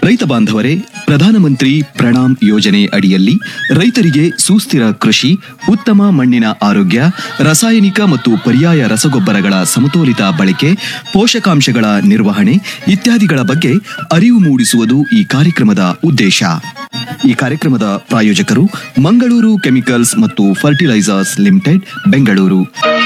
ರೈತ ಬಾಂಧವರೇ ಪ್ರಧಾನಮಂತ್ರಿ ಪ್ರಣಾಮ್ ಯೋಜನೆ ಅಡಿಯಲ್ಲಿ ರೈತರಿಗೆ ಸುಸ್ಥಿರ ಕೃಷಿ ಉತ್ತಮ ಮಣ್ಣಿನ ಆರೋಗ್ಯ ರಾಸಾಯನಿಕ ಮತ್ತು ಪರ್ಯಾಯ ರಸಗೊಬ್ಬರಗಳ ಸಮತೋಲಿತ ಬಳಕೆ ಪೋಷಕಾಂಶಗಳ ನಿರ್ವಹಣೆ ಇತ್ಯಾದಿಗಳ ಬಗ್ಗೆ ಅರಿವು ಮೂಡಿಸುವುದು ಈ ಕಾರ್ಯಕ್ರಮದ ಉದ್ದೇಶ ಈ ಕಾರ್ಯಕ್ರಮದ ಪ್ರಾಯೋಜಕರು ಮಂಗಳೂರು ಕೆಮಿಕಲ್ಸ್ ಮತ್ತು ಫರ್ಟಿಲೈಸರ್ಸ್ ಲಿಮಿಟೆಡ್ ಬೆಂಗಳೂರು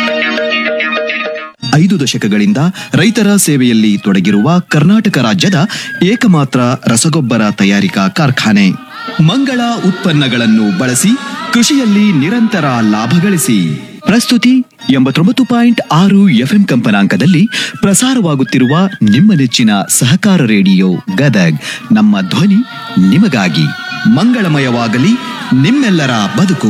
ಐದು ದಶಕಗಳಿಂದ ರೈತರ ಸೇವೆಯಲ್ಲಿ ತೊಡಗಿರುವ ಕರ್ನಾಟಕ ರಾಜ್ಯದ ಏಕಮಾತ್ರ ರಸಗೊಬ್ಬರ ತಯಾರಿಕಾ ಕಾರ್ಖಾನೆ ಮಂಗಳ ಉತ್ಪನ್ನಗಳನ್ನು ಬಳಸಿ ಕೃಷಿಯಲ್ಲಿ ನಿರಂತರ ಲಾಭ ಗಳಿಸಿ ಪ್ರಸ್ತುತಿ ಎಂಬತ್ತೊಂಬತ್ತು ಪಾಯಿಂಟ್ ಆರು ಎಫ್ಎಂ ಕಂಪನಾಂಕದಲ್ಲಿ ಪ್ರಸಾರವಾಗುತ್ತಿರುವ ನಿಮ್ಮ ನೆಚ್ಚಿನ ಸಹಕಾರ ರೇಡಿಯೋ ಗದಗ್ ನಮ್ಮ ಧ್ವನಿ ನಿಮಗಾಗಿ ಮಂಗಳಮಯವಾಗಲಿ ನಿಮ್ಮೆಲ್ಲರ ಬದುಕು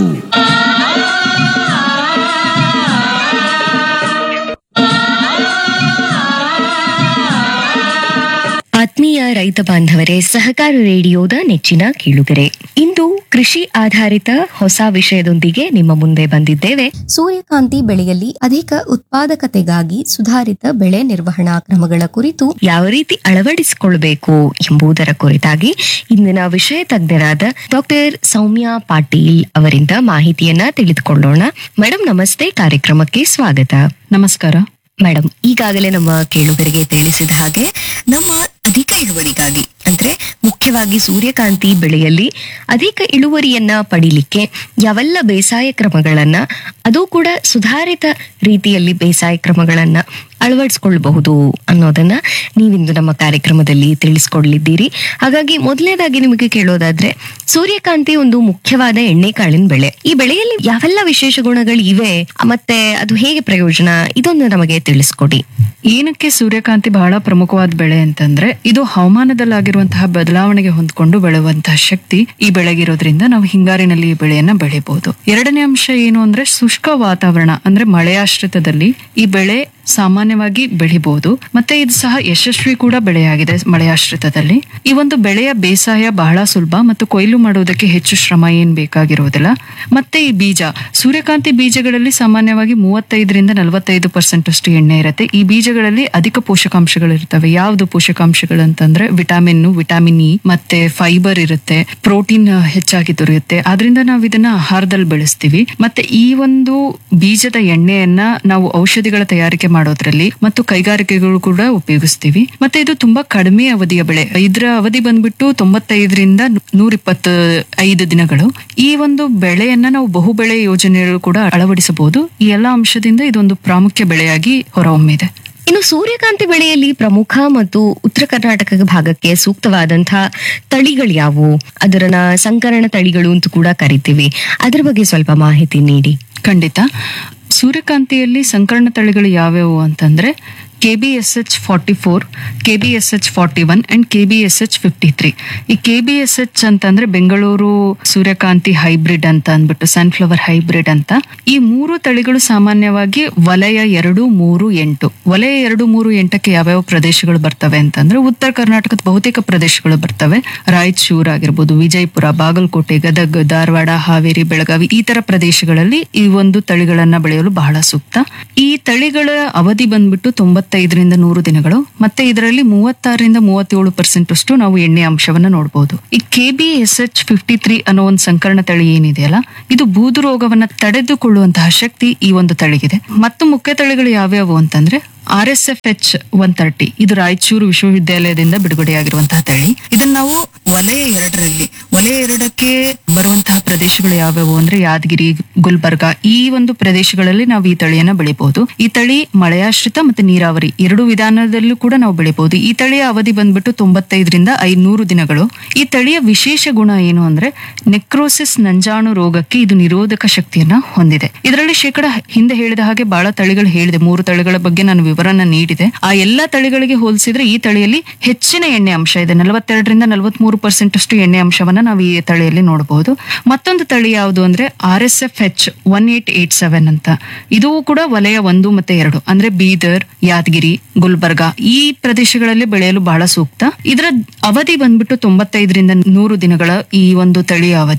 ಆತ್ಮೀಯ ರೈತ ಬಾಂಧವರೇ ಸಹಕಾರ ರೇಡಿಯೋದ ನೆಚ್ಚಿನ ಕೇಳುಗರೆ ಇಂದು ಕೃಷಿ ಆಧಾರಿತ ಹೊಸ ವಿಷಯದೊಂದಿಗೆ ನಿಮ್ಮ ಮುಂದೆ ಬಂದಿದ್ದೇವೆ ಸೂರ್ಯಕಾಂತಿ ಬೆಳೆಯಲ್ಲಿ ಅಧಿಕ ಉತ್ಪಾದಕತೆಗಾಗಿ ಸುಧಾರಿತ ಬೆಳೆ ನಿರ್ವಹಣಾ ಕ್ರಮಗಳ ಕುರಿತು ಯಾವ ರೀತಿ ಅಳವಡಿಸಿಕೊಳ್ಬೇಕು ಎಂಬುದರ ಕುರಿತಾಗಿ ಇಂದಿನ ವಿಷಯ ತಜ್ಞರಾದ ಡಾಕ್ಟರ್ ಸೌಮ್ಯ ಪಾಟೀಲ್ ಅವರಿಂದ ಮಾಹಿತಿಯನ್ನ ತಿಳಿದುಕೊಳ್ಳೋಣ ಮೇಡಮ್ ನಮಸ್ತೆ ಕಾರ್ಯಕ್ರಮಕ್ಕೆ ಸ್ವಾಗತ ನಮಸ್ಕಾರ ಮೇಡಮ್ ಈಗಾಗಲೇ ನಮ್ಮ ಕೇಳುಗರಿಗೆ ತಿಳಿಸಿದ ಹಾಗೆ ನಮ್ಮ ಅಧಿಕ ಇಳುವರಿಗಾಗಿ ಅಂದ್ರೆ ಮುಖ್ಯವಾಗಿ ಸೂರ್ಯಕಾಂತಿ ಬೆಳೆಯಲ್ಲಿ ಅಧಿಕ ಇಳುವರಿಯನ್ನ ಪಡಿಲಿಕ್ಕೆ ಯಾವೆಲ್ಲ ಬೇಸಾಯ ಕ್ರಮಗಳನ್ನ ಅದು ಕೂಡ ಸುಧಾರಿತ ರೀತಿಯಲ್ಲಿ ಬೇಸಾಯ ಕ್ರಮಗಳನ್ನ ಅಳವಡಿಸ್ಕೊಳ್ಬಹುದು ಅನ್ನೋದನ್ನ ನೀವಿಂದು ನಮ್ಮ ಕಾರ್ಯಕ್ರಮದಲ್ಲಿ ತಿಳಿಸ್ಕೊಡ್ಲಿದ್ದೀರಿ ಹಾಗಾಗಿ ಮೊದಲನೇದಾಗಿ ನಿಮಗೆ ಕೇಳೋದಾದ್ರೆ ಸೂರ್ಯಕಾಂತಿ ಒಂದು ಮುಖ್ಯವಾದ ಎಣ್ಣೆಕಾಳಿನ ಬೆಳೆ ಈ ಬೆಳೆಯಲ್ಲಿ ಯಾವೆಲ್ಲ ವಿಶೇಷ ಗುಣಗಳು ಇವೆ ಮತ್ತೆ ಅದು ಹೇಗೆ ಪ್ರಯೋಜನ ಇದೊಂದು ನಮಗೆ ತಿಳಿಸ್ಕೊಡಿ ಏನಕ್ಕೆ ಸೂರ್ಯಕಾಂತಿ ಬಹಳ ಪ್ರಮುಖವಾದ ಬೆಳೆ ಅಂತಂದ್ರೆ ಇದು ಹವಾಮಾನದಲ್ಲಾಗಿರುವಂತಹ ಬದಲಾವಣೆಗೆ ಹೊಂದ್ಕೊಂಡು ಬೆಳೆಯುವಂತಹ ಶಕ್ತಿ ಈ ಬೆಳೆಗಿರೋದ್ರಿಂದ ನಾವು ಹಿಂಗಾರಿನಲ್ಲಿ ಈ ಬೆಳೆಯನ್ನ ಬೆಳಿಬಹುದು ಎರಡನೇ ಅಂಶ ಏನು ಅಂದ್ರೆ ಶುಷ್ಕ ವಾತಾವರಣ ಅಂದ್ರೆ ಮಳೆಯಾಶ್ರಿತದಲ್ಲಿ ಈ ಬೆಳೆ ಸಾಮಾನ್ಯವಾಗಿ ಬೆಳಿಬಹುದು ಮತ್ತೆ ಇದು ಸಹ ಯಶಸ್ವಿ ಕೂಡ ಬೆಳೆಯಾಗಿದೆ ಮಳೆಯಾಶ್ರಿತದಲ್ಲಿ ಈ ಒಂದು ಬೆಳೆಯ ಬೇಸಾಯ ಬಹಳ ಸುಲಭ ಮತ್ತು ಕೊಯ್ಲು ಮಾಡುವುದಕ್ಕೆ ಹೆಚ್ಚು ಶ್ರಮ ಏನ್ ಬೇಕಾಗಿರುವುದಿಲ್ಲ ಮತ್ತೆ ಈ ಬೀಜ ಸೂರ್ಯಕಾಂತಿ ಬೀಜಗಳಲ್ಲಿ ಸಾಮಾನ್ಯವಾಗಿ ಮೂವತ್ತೈದರಿಂದ ನಲವತ್ತೈದು ಪರ್ಸೆಂಟ್ ಅಷ್ಟು ಎಣ್ಣೆ ಇರುತ್ತೆ ಈ ಬೀಜಗಳಲ್ಲಿ ಅಧಿಕ ಪೋಷಕಾಂಶಗಳು ಇರ್ತವೆ ಯಾವ್ದು ಪೋಷಕಾಂಶಗಳು ಅಂತಂದ್ರೆ ವಿಟಾಮಿನ್ ವಿಟಾಮಿನ್ ಇ ಮತ್ತೆ ಫೈಬರ್ ಇರುತ್ತೆ ಪ್ರೋಟೀನ್ ಹೆಚ್ಚಾಗಿ ದೊರೆಯುತ್ತೆ ಆದ್ರಿಂದ ನಾವು ಇದನ್ನ ಆಹಾರದಲ್ಲಿ ಬೆಳೆಸ್ತೀವಿ ಮತ್ತೆ ಈ ಒಂದು ಬೀಜದ ಎಣ್ಣೆಯನ್ನ ನಾವು ಔಷಧಿಗಳ ತಯಾರಿಕೆ ಮಾಡೋದ್ರಲ್ಲಿ ಮತ್ತು ಕೈಗಾರಿಕೆಗಳು ಕೂಡ ಉಪಯೋಗಿಸ್ತೀವಿ ಮತ್ತೆ ಇದು ತುಂಬಾ ಕಡಿಮೆ ಅವಧಿಯ ಬೆಳೆ ಇದರ ಅವಧಿ ಬಂದ್ಬಿಟ್ಟು ತೊಂಬತ್ತೈದರಿಂದ ನೂರ ಇಪ್ಪತ್ತ ಐದು ದಿನಗಳು ಈ ಒಂದು ಬೆಳೆಯನ್ನ ನಾವು ಬಹು ಬೆಳೆ ಯೋಜನೆಗಳು ಕೂಡ ಅಳವಡಿಸಬಹುದು ಈ ಎಲ್ಲಾ ಅಂಶದಿಂದ ಇದೊಂದು ಪ್ರಾಮುಖ್ಯ ಬೆಳೆಯಾಗಿ ಹೊರಹೊಮ್ಮಿದೆ ಇನ್ನು ಸೂರ್ಯಕಾಂತಿ ಬೆಳೆಯಲ್ಲಿ ಪ್ರಮುಖ ಮತ್ತು ಉತ್ತರ ಕರ್ನಾಟಕ ಭಾಗಕ್ಕೆ ಸೂಕ್ತವಾದಂತಹ ತಳಿಗಳು ಯಾವುವು ಅದರನ್ನ ಸಂಕರಣ ತಳಿಗಳು ಅಂತ ಕೂಡ ಕರಿತೀವಿ ಅದ್ರ ಬಗ್ಗೆ ಸ್ವಲ್ಪ ಮಾಹಿತಿ ನೀಡಿ ಖಂಡಿತ ಸೂರ್ಯಕಾಂತಿಯಲ್ಲಿ ಸಂಕರಣ ತಳಿಗಳು ಯಾವ್ಯಾವು ಅಂತಂದ್ರೆ K B S H forty four K B S H forty one and K B S H fifty three ಈ ಕೆ ಬಿ ಎಸ್ ಎಚ್ ಅಂತಂದ್ರೆ ಬೆಂಗಳೂರು ಸೂರ್ಯಕಾಂತಿ ಹೈಬ್ರಿಡ್ ಅಂತ ಅಂದ್ಬಿಟ್ಟು ಸನ್ಫ್ಲವರ್ ಹೈಬ್ರಿಡ್ ಅಂತ ಈ ಮೂರು ತಳಿಗಳು ಸಾಮಾನ್ಯವಾಗಿ ವಲಯ ಎರಡು ಮೂರು ಎಂಟು ವಲಯ ಎರಡು ಮೂರು ಎಂಟಕ್ಕೆ ಯಾವ್ಯಾವ ಪ್ರದೇಶಗಳು ಬರ್ತವೆ ಅಂತಂದ್ರೆ ಉತ್ತರ ಕರ್ನಾಟಕದ ಬಹುತೇಕ ಪ್ರದೇಶಗಳು ಬರ್ತವೆ ರಾಯಚೂರು ಆಗಿರ್ಬೋದು ವಿಜಯಪುರ ಬಾಗಲಕೋಟೆ ಗದಗ ಧಾರವಾಡ ಹಾವೇರಿ ಬೆಳಗಾವಿ ಈ ತರ ಪ್ರದೇಶಗಳಲ್ಲಿ ಈ ಒಂದು ತಳಿಗಳನ್ನ ಬೆಳೆಯಲು ಬಹಳ ಸೂಕ್ತ ಈ ತಳಿಗಳ ಅವಧಿ ಬಂದ್ಬಿಟ್ಟು ತೊಂಬತ್ತೈದರಿಂದ ನೂರು ದಿನಗಳು ಮತ್ತೆ ಇದರಲ್ಲಿ ಮೂವತ್ತಾರರಿಂದ ಮೂವತ್ತೇಳು ಪರ್ಸೆಂಟ್ ಅಷ್ಟು ನಾವು ಎಣ್ಣೆ ಅಂಶವನ್ನ ನೋಡಬಹುದು ಈ K B S H fifty three ಅನ್ನೋ ಒಂದು ಸಂಕರಣ ತಳಿ ಏನಿದೆಯಲ್ಲ ಇದು ಬೂದು ರೋಗವನ್ನ ತಡೆದುಕೊಳ್ಳುವಂತಹ ಶಕ್ತಿ ಈ ಒಂದು ತಳಿಗಿದೆ ಮತ್ತು ಮುಖ್ಯ ತಳಿಗಳು ಯಾವ್ಯಾವು ಅಂತಂದ್ರೆ R S F H one thirty ಇದು ರಾಯಚೂರು ವಿಶ್ವವಿದ್ಯಾಲಯದಿಂದ ಬಿಡುಗಡೆಯಾಗಿರುವಂತಹ ತಳಿ ಇದನ್ನ ನಾವು ವಲಯ ಎರಡರಲ್ಲಿ ವಲಯ ಎರಡಕ್ಕೆ ಬರುವಂತಹ ಪ್ರದೇಶಗಳು ಯಾವ್ಯಾವು ಅಂದ್ರೆ ಯಾದಗಿರಿ ಗುಲ್ಬರ್ಗ ಈ ಒಂದು ಪ್ರದೇಶಗಳಲ್ಲಿ ನಾವು ಈ ತಳಿಯನ್ನ ಬೆಳಿಬಹುದು ಈ ತಳಿ ಮಳೆಯಾಶ್ರಿತ ಮತ್ತೆ ನೀರಾವರಿ ಎರಡು ವಿಧಾನದಲ್ಲೂ ಕೂಡ ನಾವು ಬೆಳಿಬಹುದು ಈ ತಳಿಯ ಅವಧಿ ಬಂದ್ಬಿಟ್ಟು ತೊಂಬತ್ತೈದರಿಂದ ಐನೂರು ದಿನಗಳು ಈ ತಳಿಯ ವಿಶೇಷ ಗುಣ ಏನು ಅಂದ್ರೆ ನೆಕ್ರೋಸಿಸ್ ನಂಜಾಣು ರೋಗಕ್ಕೆ ಇದು ನಿರೋಧಕ ಶಕ್ತಿಯನ್ನ ಹೊಂದಿದೆ ಇದರಲ್ಲಿ ಶೇಕಡ ಹಿಂದೆ ಹೇಳಿದ ಹಾಗೆ ಬಹಳ ತಳಿಗಳು ಹೇಳಿದೆ ಮೂರು ತಳಿಗಳ ಬಗ್ಗೆ ನಾನು ವಿವರನ ನೀಡಿದೆ ಆ ಎಲ್ಲಾ ತಳಿಗಳಿಗೆ ಹೋಲಿಸಿದ್ರೆ ಈ ತಳಿಯಲ್ಲಿ ಹೆಚ್ಚಿನ ಎಣ್ಣೆ ಅಂಶ ಇದೆ ನಲವತ್ತೆರಡರಿಂದ ನಲವತ್ಮೂರು ಪರ್ಸೆಂಟ್ ಅಷ್ಟು ಎಣ್ಣೆ ಅಂಶವನ್ನ ನಾವು ಈ ತಳಿಯಲ್ಲಿ ನೋಡಬಹುದು ಮತ್ತೊಂದು ತಳಿ ಯಾವುದು ಅಂದ್ರೆ R S F H one eight eight seven ಅಂತ ಇದು ಕೂಡ ವಲಯ ಒಂದು ಮತ್ತೆ ಎರಡು ಅಂದ್ರೆ ಬೀದರ್ ಯಾದಗಿರಿ ಗುಲ್ಬರ್ಗ ಈ ಪ್ರದೇಶಗಳಲ್ಲಿ ಬೆಳೆಯಲು ಬಹಳ ಸೂಕ್ತ ಇದರ ಅವಧಿ ಬಂದ್ಬಿಟ್ಟು ತೊಂಬತ್ತೈದರಿಂದ ನೂರು ದಿನಗಳ ಈ ಒಂದು ತಳಿಯ ಅವಧಿ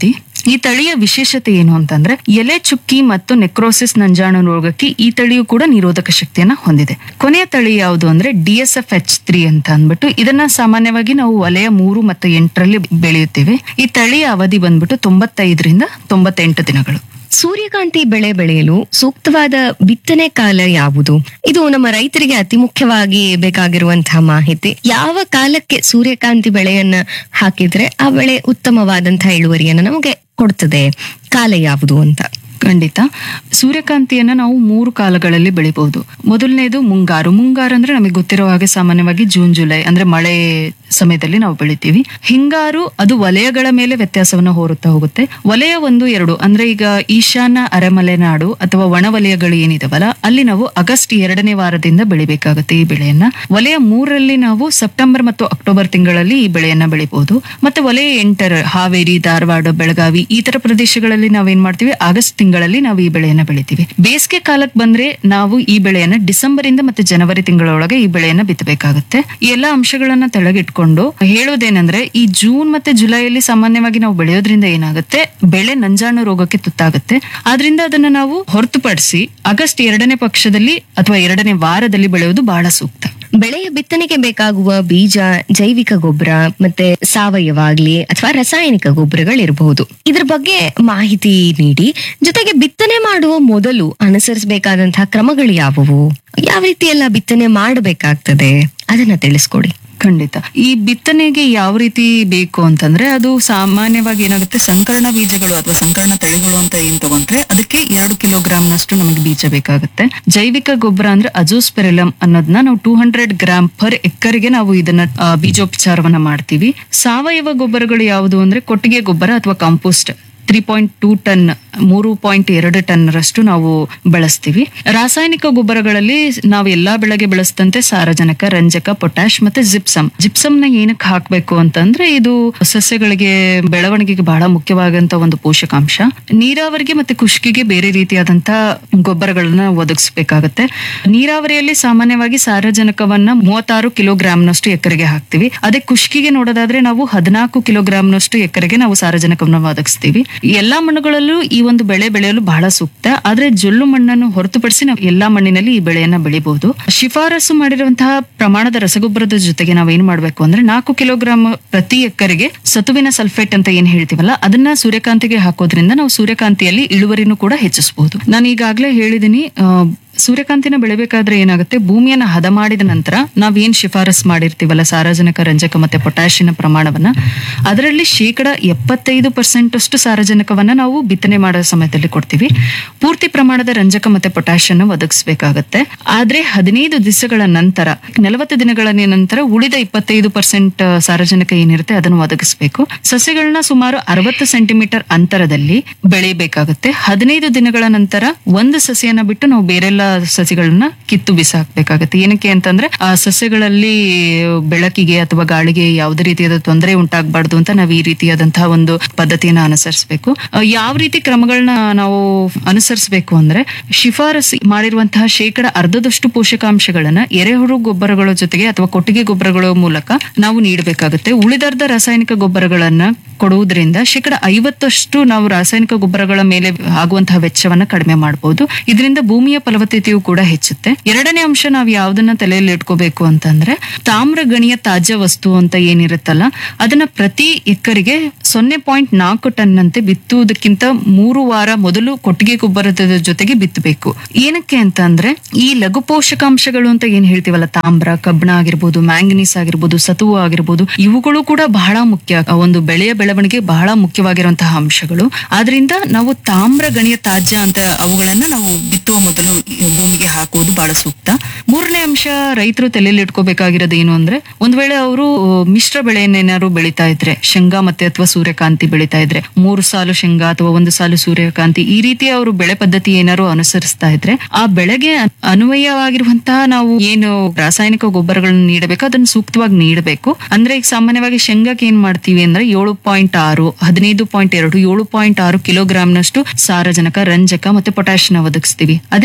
ಈ ತಳಿಯ ವಿಶೇಷತೆ ಏನು ಅಂತಂದ್ರೆ ಎಲೆ ಚುಕ್ಕಿ ಮತ್ತು ನೆಕ್ರೋಸಿಸ್ ನಂಜಾಣು ರೋಗಕ್ಕೆ ಈ ತಳಿಯು ಕೂಡ ನಿರೋಧಕ ಶಕ್ತಿಯನ್ನ ಹೊಂದಿದೆ ಕೊನೆಯ ತಳಿ ಯಾವುದು ಅಂದ್ರೆ D S F H three ಅಂತ ಅಂದ್ಬಿಟ್ಟು ಇದನ್ನ ಸಾಮಾನ್ಯವಾಗಿ ನಾವು ವಲಯ ಮೂರು ಮತ್ತು ಎಂಟರಲ್ಲಿ ಬೆಳೆಯುತ್ತೇವೆ ಈ ತಳಿಯ ಅವಧಿ ಬಂದ್ಬಿಟ್ಟು ತೊಂಬತ್ತೈದರಿಂದ ತೊಂಬತ್ತೆಂಟು ದಿನಗಳು ಸೂರ್ಯಕಾಂತಿ ಬೆಳೆ ಬೆಳೆಯಲು ಸೂಕ್ತವಾದ ಬಿತ್ತನೆ ಕಾಲ ಯಾವುದು ಇದು ನಮ್ಮ ರೈತರಿಗೆ ಅತಿ ಮುಖ್ಯವಾಗಿ ಬೇಕಾಗಿರುವಂತಹ ಮಾಹಿತಿ ಯಾವ ಕಾಲಕ್ಕೆ ಸೂರ್ಯಕಾಂತಿ ಬೆಳೆಯನ್ನ ಹಾಕಿದ್ರೆ ಆ ಬೆಳೆ ಉತ್ತಮವಾದಂತಹ ಇಳುವರಿಯನ್ನ ನಮಗೆ ಕೊಡ್ತದೆ ಕಾಲ ಯಾವುದು ಅಂತ ಖಂಡಿತ ಸೂರ್ಯಕಾಂತಿಯನ್ನ ನಾವು ಮೂರು ಕಾಲಗಳಲ್ಲಿ ಬೆಳಿಬಹುದು ಮೊದಲನೇದು ಮುಂಗಾರು ಮುಂಗಾರು ಅಂದ್ರೆ ನಮಗೆ ಗೊತ್ತಿರೋ ಹಾಗೆ ಸಾಮಾನ್ಯವಾಗಿ ಜೂನ್ ಜುಲೈ ಅಂದ್ರೆ ಮಳೆ ಸಮಯದಲ್ಲಿ ನಾವು ಬೆಳಿತೀವಿ ಹಿಂಗಾರು ಅದು ವಲಯಗಳ ಮೇಲೆ ವ್ಯತ್ಯಾಸವನ್ನ ಹೋರುತ್ತಾ ಹೋಗುತ್ತೆ ವಲಯ ಒಂದು ಎರಡು ಅಂದ್ರೆ ಈಗ ಈಶಾನ್ಯ ಅರೆಮಲೆನಾಡು ಅಥವಾ ಒಣ ವಲಯಗಳು ಏನಿದಾವಲ್ಲ ಅಲ್ಲಿ ನಾವು ಆಗಸ್ಟ್ ಎರಡನೇ ವಾರದಿಂದ ಬೆಳಿಬೇಕಾಗುತ್ತೆ ಈ ಬೆಳೆಯನ್ನ ವಲಯ ಮೂರರಲ್ಲಿ ನಾವು ಸೆಪ್ಟೆಂಬರ್ ಮತ್ತು ಅಕ್ಟೋಬರ್ ತಿಂಗಳಲ್ಲಿ ಈ ಬೆಳೆಯನ್ನ ಬೆಳಿಬಹುದು ಮತ್ತೆ ವಲಯ ಎಂಟರ ಹಾವೇರಿ ಧಾರವಾಡ ಬೆಳಗಾವಿ ಈ ತರ ಪ್ರದೇಶಗಳಲ್ಲಿ ನಾವೇನ್ ಮಾಡ್ತೀವಿ ಆಗಸ್ಟ್ ತಿಂಗಳಲ್ಲಿ ನಾವು ಈ ಬೆಳೆಯನ್ನ ಬೆಳಿತೀವಿ ಬೇಸಿಗೆ ಕಾಲಕ್ಕೆ ಬಂದ್ರೆ ನಾವು ಈ ಬೆಳೆಯನ್ನ ಡಿಸೆಂಬರ್ ಇಂದ ಮತ್ತೆ ಜನವರಿ ತಿಂಗಳೊಳಗೆ ಈ ಬೆಳೆಯನ್ನ ಬಿತ್ತಬೇಕಾಗುತ್ತೆ ಈ ಎಲ್ಲಾ ಅಂಶಗಳನ್ನ ತೆಳಗಿಟ್ಕೊಂಡು ಹೇಳೋದೇನಂದ್ರೆ ಈ ಜೂನ್ ಮತ್ತೆ ಜುಲೈಯಲ್ಲಿ ಸಾಮಾನ್ಯವಾಗಿ ನಾವು ಬೆಳೆಯೋದ್ರಿಂದ ಏನಾಗುತ್ತೆ ಬೆಳೆ ನಂಜಾಣು ರೋಗಕ್ಕೆ ತುತ್ತಾಗುತ್ತೆ ಆದ್ರಿಂದ ಅದನ್ನ ನಾವು ಹೊರತುಪಡಿಸಿ ಆಗಸ್ಟ್ ಎರಡನೇ ಪಕ್ಷದಲ್ಲಿ ಅಥವಾ ಎರಡನೇ ವಾರದಲ್ಲಿ ಬೆಳೆಯೋದು ಬಹಳ ಸೂಕ್ತ ಬೆಳೆಯ ಬಿತ್ತನೆಗೆ ಬೇಕಾಗುವ ಬೀಜ ಜೈವಿಕ ಗೊಬ್ಬರ ಮತ್ತೆ ಸಾವಯವ ಆಗ್ಲಿ ಅಥವಾ ರಾಸಾಯನಿಕ ಗೊಬ್ಬರಗಳಿರಬಹುದು ಇದ್ರ ಬಗ್ಗೆ ಮಾಹಿತಿ ನೀಡಿ ಜೊತೆಗೆ ಬಿತ್ತನೆ ಮಾಡುವ ಮೊದಲು ಅನುಸರಿಸಬೇಕಾದಂತಹ ಕ್ರಮಗಳು ಯಾವುವು ಯಾವ ರೀತಿ ಎಲ್ಲ ಬಿತ್ತನೆ ಮಾಡಬೇಕಾಗ್ತದೆ ಅದನ್ನ ತಿಳಿಸ್ಕೊಡಿ ಖಂಡಿತ ಈ ಬಿತ್ತನೆಗೆ ಯಾವ ರೀತಿ ಬೇಕು ಅಂತಂದ್ರೆ ಅದು ಸಾಮಾನ್ಯವಾಗಿ ಏನಾಗುತ್ತೆ ಸಂಕರಣ ಬೀಜಗಳು ಅಥವಾ ಸಂಕರಣ ತಳಿಗಳು ಅಂತ ಏನ್ ತಗೊಂಡ್ರೆ ಅದಕ್ಕೆ ಎರಡು ಕಿಲೋಗ್ರಾಮ್ ನಷ್ಟು ನಮಗೆ ಬೀಜ ಬೇಕಾಗುತ್ತೆ ಜೈವಿಕ ಗೊಬ್ಬರ ಅಂದ್ರೆ ಅಜೋಸ್ಪೆರಿಲಮ್ ಅನ್ನೋದನ್ನ ನಾವು ಟೂ ಹಂಡ್ರೆಡ್ ಗ್ರಾಮ್ ಪರ್ ಎಕರ್ಗೆ ನಾವು ಇದನ್ನ ಆ, ಬೀಜೋಪಚಾರವನ್ನ ಮಾಡ್ತೀವಿ ಸಾವಯವ ಗೊಬ್ಬರಗಳು ಯಾವುದು ಅಂದ್ರೆ ಕೊಟ್ಟಿಗೆ ಗೊಬ್ಬರ ಅಥವಾ compost three point two ton ಮೂರು ಪಾಯಿಂಟ್ ಎರಡು ಟನ್ ರಷ್ಟು ನಾವು ಬಳಸ್ತೀವಿ ರಾಸಾಯನಿಕ ಗೊಬ್ಬರಗಳಲ್ಲಿ ನಾವು ಎಲ್ಲಾ ಬೆಳೆಗೆ ಬಳಸಿದಂತೆ ಸಾರಜನಕ ರಂಜಕ ಪೊಟ್ಯಾಶ್ ಮತ್ತೆ ಜಿಪ್ಸಮ್ ಜಿಪ್ಸಮ್ ನ ಏನಕ್ಕೆ ಹಾಕ್ಬೇಕು ಅಂತಂದ್ರೆ ಇದು ಸಸ್ಯಗಳಿಗೆ ಬೆಳವಣಿಗೆಗೆ ಬಹಳ ಮುಖ್ಯವಾದಂತ ಒಂದು ಪೋಷಕಾಂಶ ನೀರಾವರಿಗೆ ಮತ್ತೆ ಖುಷ್ಕಿಗೆ ಬೇರೆ ರೀತಿಯಾದಂತ ಗೊಬ್ಬರಗಳನ್ನ ಒದಗಿಸಬೇಕಾಗತ್ತೆ ನೀರಾವರಿಯಲ್ಲಿ ಸಾಮಾನ್ಯವಾಗಿ ಸಾರಜನಕವನ್ನ ಮೂವತ್ತಾರು ಕಿಲೋಗ್ರಾಂನಷ್ಟು ಎಕರೆಗೆ ಹಾಕ್ತಿವಿ ಅದೇ ಖುಷ್ಕಿಗೆ ನೋಡೋದಾದ್ರೆ ನಾವು ಹದಿನಾಲ್ಕು ಕಿಲೋಗ್ರಾಂನಷ್ಟು ಎಕರೆಗೆ ನಾವು ಸಾರಜನಕವನ್ನ ಒದಗಿಸ್ತೀವಿ ಎಲ್ಲಾ ಮಣ್ಣುಗಳಲ್ಲೂ ಈ ಒಂದು ಬೆಳೆ ಬೆಳೆಯಲು ಬಹಳ ಸೂಕ್ತ ಆದ್ರೆ ಜೊಲ್ಲು ಮಣ್ಣನ್ನು ಹೊರತುಪಡಿಸಿ ನಾವು ಎಲ್ಲಾ ಮಣ್ಣಿನಲ್ಲಿ ಈ ಬೆಳೆಯನ್ನ ಬೆಳಿಬಹುದು ಶಿಫಾರಸು ಮಾಡಿರುವಂತಹ ಪ್ರಮಾಣದ ರಸಗೊಬ್ಬರದ ಜೊತೆಗೆ ನಾವು ಏನ್ ಮಾಡ್ಬೇಕು ಅಂದ್ರೆ ನಾಲ್ಕು ಕಿಲೋಗ್ರಾಂ ಪ್ರತಿ ಎಕರೆಗೆ ಸತುವಿನ ಸಲ್ಫೇಟ್ ಅಂತ ಏನ್ ಹೇಳ್ತೀವಲ್ಲ ಅದನ್ನ ಸೂರ್ಯಕಾಂತಿಗೆ ಹಾಕೋದ್ರಿಂದ ನಾವು ಸೂರ್ಯಕಾಂತಿಯಲ್ಲಿ ಇಳುವರಿನೂ ಕೂಡ ಹೆಚ್ಚಿಸಬಹುದು ನಾನು ಈಗಾಗಲೇ ಹೇಳಿದೀನಿ ಆ, ಸೂರ್ಯಕಾಂತಿನ ಬೆಳಿಬೇಕಾದ್ರೆ ಏನಾಗುತ್ತೆ ಭೂಮಿಯನ್ನ ಹದ ಮಾಡಿದ ನಂತರ ನಾವೇನ್ ಶಿಫಾರಸ್ ಮಾಡಿರ್ತೀವಲ್ಲ ಸಾರಜನಕ ರಂಜಕ ಮತ್ತೆ ಪೊಟ್ಯಾಷಿಯನ ಪ್ರಮಾಣವನ್ನ ಅದರಲ್ಲಿ ಶೇಕಡ ಎಪ್ಪತ್ತೈದು ಪರ್ಸೆಂಟ್ ಅಷ್ಟು ಸಾರಜನಕವನ್ನ ನಾವು ಬಿತ್ತನೆ ಮಾಡೋ ಸಮಯದಲ್ಲಿ ಕೊಡ್ತೀವಿ ಪೂರ್ತಿ ಪ್ರಮಾಣದ ರಂಜಕ ಮತ್ತೆ ಪೊಟ್ಯಾಷಿಯನ್ನ ಒದಗಿಸಬೇಕಾಗತ್ತೆ ಆದ್ರೆ ಹದಿನೈದು ದಿವಸಗಳ ನಂತರ ನಲವತ್ತು ದಿನಗಳ ನಂತರ ಉಳಿದ ಇಪ್ಪತ್ತೈದು ಪರ್ಸೆಂಟ್ ಸಾರಜನಕ ಏನಿರುತ್ತೆ ಅದನ್ನು ಒದಗಿಸಬೇಕು ಸಸ್ಯಗಳನ್ನ ಸುಮಾರು ಅರವತ್ತು ಸೆಂಟಿಮೀಟರ್ ಅಂತರದಲ್ಲಿ ಬೆಳೆಯಬೇಕಾಗುತ್ತೆ ಹದಿನೈದು ದಿನಗಳ ನಂತರ ಒಂದು ಸಸ್ಯನ ಬಿಟ್ಟು ನಾವು ಬೇರೆಲ್ಲ ಸಸಿಗಳನ್ನ ಕಿತ್ತು ಬಿಸಾಕ್ಬೇಕಾಗತ್ತೆ ಏನಕ್ಕೆ ಅಂತಂದ್ರೆ ಆ ಸಸ್ಯಗಳಲ್ಲಿ ಬೆಳಕಿಗೆ ಅಥವಾ ಗಾಳಿಗೆ ಯಾವುದೇ ರೀತಿಯಾದ ತೊಂದರೆ ಉಂಟಾಗಬಾರ್ದು ಅಂತ ನಾವು ಈ ರೀತಿಯಾದಂತಹ ಒಂದು ಪದ್ಧತಿಯನ್ನ ಅನುಸರಿಸಬೇಕು ಆ, ಯಾವ ರೀತಿ ಕ್ರಮಗಳನ್ನ ನಾವು ಅನುಸರಿಸಬೇಕು ಅಂದ್ರೆ ಶಿಫಾರಸು ಮಾಡಿರುವಂತಹ ಶೇಕಡ ಅರ್ಧದಷ್ಟು ಪೋಷಕಾಂಶಗಳನ್ನ ಎರೆಹುಳು ಗೊಬ್ಬರಗಳ ಜೊತೆಗೆ ಅಥವಾ ಕೊಟ್ಟಿಗೆ ಗೊಬ್ಬರಗಳ ಮೂಲಕ ನಾವು ನೀಡಬೇಕಾಗುತ್ತೆ ಉಳಿದರ್ಧ ರಾಸಾಯನಿಕ ಗೊಬ್ಬರಗಳನ್ನ ಕೊಡುವುದರಿಂದ ಶೇಕಡ ಐವತ್ತಷ್ಟು ನಾವು ರಾಸಾಯನಿಕ ಗೊಬ್ಬರಗಳ ಮೇಲೆ ಆಗುವಂತಹ ವೆಚ್ಚವನ್ನ ಕಡಿಮೆ ಮಾಡಬಹುದು ಇದರಿಂದ ಭೂಮಿಯ ಫಲವತ್ತತೆಯು ಕೂಡ ಹೆಚ್ಚುತ್ತೆ ಎರಡನೇ ಅಂಶ ನಾವು ಯಾವ್ದನ್ನ ತಲೆಯಲ್ಲಿ ಇಟ್ಕೋಬೇಕು ಅಂತಂದ್ರೆ ತಾಮ್ರ ಗಣಿಯ ತಾಜ್ಯ ವಸ್ತು ಅಂತ ಏನಿರುತ್ತಲ್ಲ ಅದನ್ನ ಪ್ರತಿ ಎಕರೆಗೆ ಸೊನ್ನೆ ಪಾಯಿಂಟ್ ನಾಲ್ಕು ಟನ್ ಅಂತೆ ಬಿತ್ತುವುದಕ್ಕಿಂತ ಮೂರು ವಾರ ಮೊದಲು ಕೊಟ್ಟಿಗೆ ಗೊಬ್ಬರದ ಜೊತೆಗೆ ಬಿತ್ತಬೇಕು ಏನಕ್ಕೆ ಅಂತ ಅಂದ್ರೆ ಈ ಲಘು ಪೋಷಕಾಂಶಗಳು ಅಂತ ಏನ್ ಹೇಳ್ತೀವಲ್ಲ ತಾಮ್ರ ಕಬ್ಬಣ ಆಗಿರ್ಬೋದು ಮ್ಯಾಂಗನೀಸ್ ಆಗಿರ್ಬೋದು ಸತುವು ಆಗಿರ್ಬೋದು ಇವುಗಳು ಕೂಡ ಬಹಳ ಮುಖ್ಯ ಆ ಒಂದು ಬೆಳೆಯ ಬೆಳವಣಿಗೆ ಬಹಳ ಮುಖ್ಯವಾಗಿರುವಂತಹ ಅಂಶಗಳು ಆದ್ರಿಂದ ನಾವು ತಾಮ್ರ ಗಣಿಯ ತಾಜ್ಯ ಅಂತ ಅವುಗಳನ್ನ ನಾವು ಬಿತ್ತುವ ಮೊದಲು ಭೂಮಿಗೆ ಹಾಕುವುದು ಬಹಳ ಸೂಕ್ತ ಮೂರನೇ ಅಂಶ ರೈತರು ತಲೆಯಲ್ಲಿ ಇಟ್ಕೋಬೇಕಾಗಿರೋದು ಏನು ಅಂದ್ರೆ ಒಂದ್ ವೇಳೆ ಅವರು ಮಿಶ್ರ ಬೆಳೆಯನ್ನೇನಾದ್ರು ಬೆಳಿತಾ ಇದ್ರೆ ಶೇಂಗಾ ಮತ್ತೆ ಅಥವಾ ಸೂರ್ಯಕಾಂತಿ ಬೆಳಿತಾ ಇದ್ರೆ ಮೂರು ಸಾಲು ಶೇಂಗಾ ಅಥವಾ ಒಂದು ಸಾಲು ಸೂರ್ಯಕಾಂತಿ ಈ ರೀತಿ ಅವರು ಬೆಳೆ ಪದ್ಧತಿ ಏನಾದ್ರು ಅನುಸರಿಸ್ತಾ ಇದ್ರೆ ಆ ಬೆಳೆಗೆ ಅನ್ವಯವಾಗಿರುವಂತಹ ನಾವು ಏನು ರಾಸಾಯನಿಕ ಗೊಬ್ಬರಗಳನ್ನು ನೀಡಬೇಕು ಅದನ್ನು ಸೂಕ್ತವಾಗಿ ನೀಡಬೇಕು ಅಂದ್ರೆ ಈಗ ಸಾಮಾನ್ಯವಾಗಿ ಶೇಂಗಾಕ್ಕೆ ಏನ್ ಮಾಡ್ತೀವಿ ಅಂದ್ರೆ ಏಳು ಪಾಯಿಂಟ್ ಆರು ಹದಿನೈದು ಪಾಯಿಂಟ್ ಎರಡು ಏಳು ಪಾಯಿಂಟ್ ಆರು ಕಿಲೋಗ್ರಾಂನಷ್ಟು ಸಾರಜನಕ ರಂಜಕ ಮತ್ತೆ ಪೊಟ್ಯಾಷಿಯಂ ಒದಗಿಸ್ತೀವಿ ಅದೇ ರೀತಿ ಸೂರ್ಯ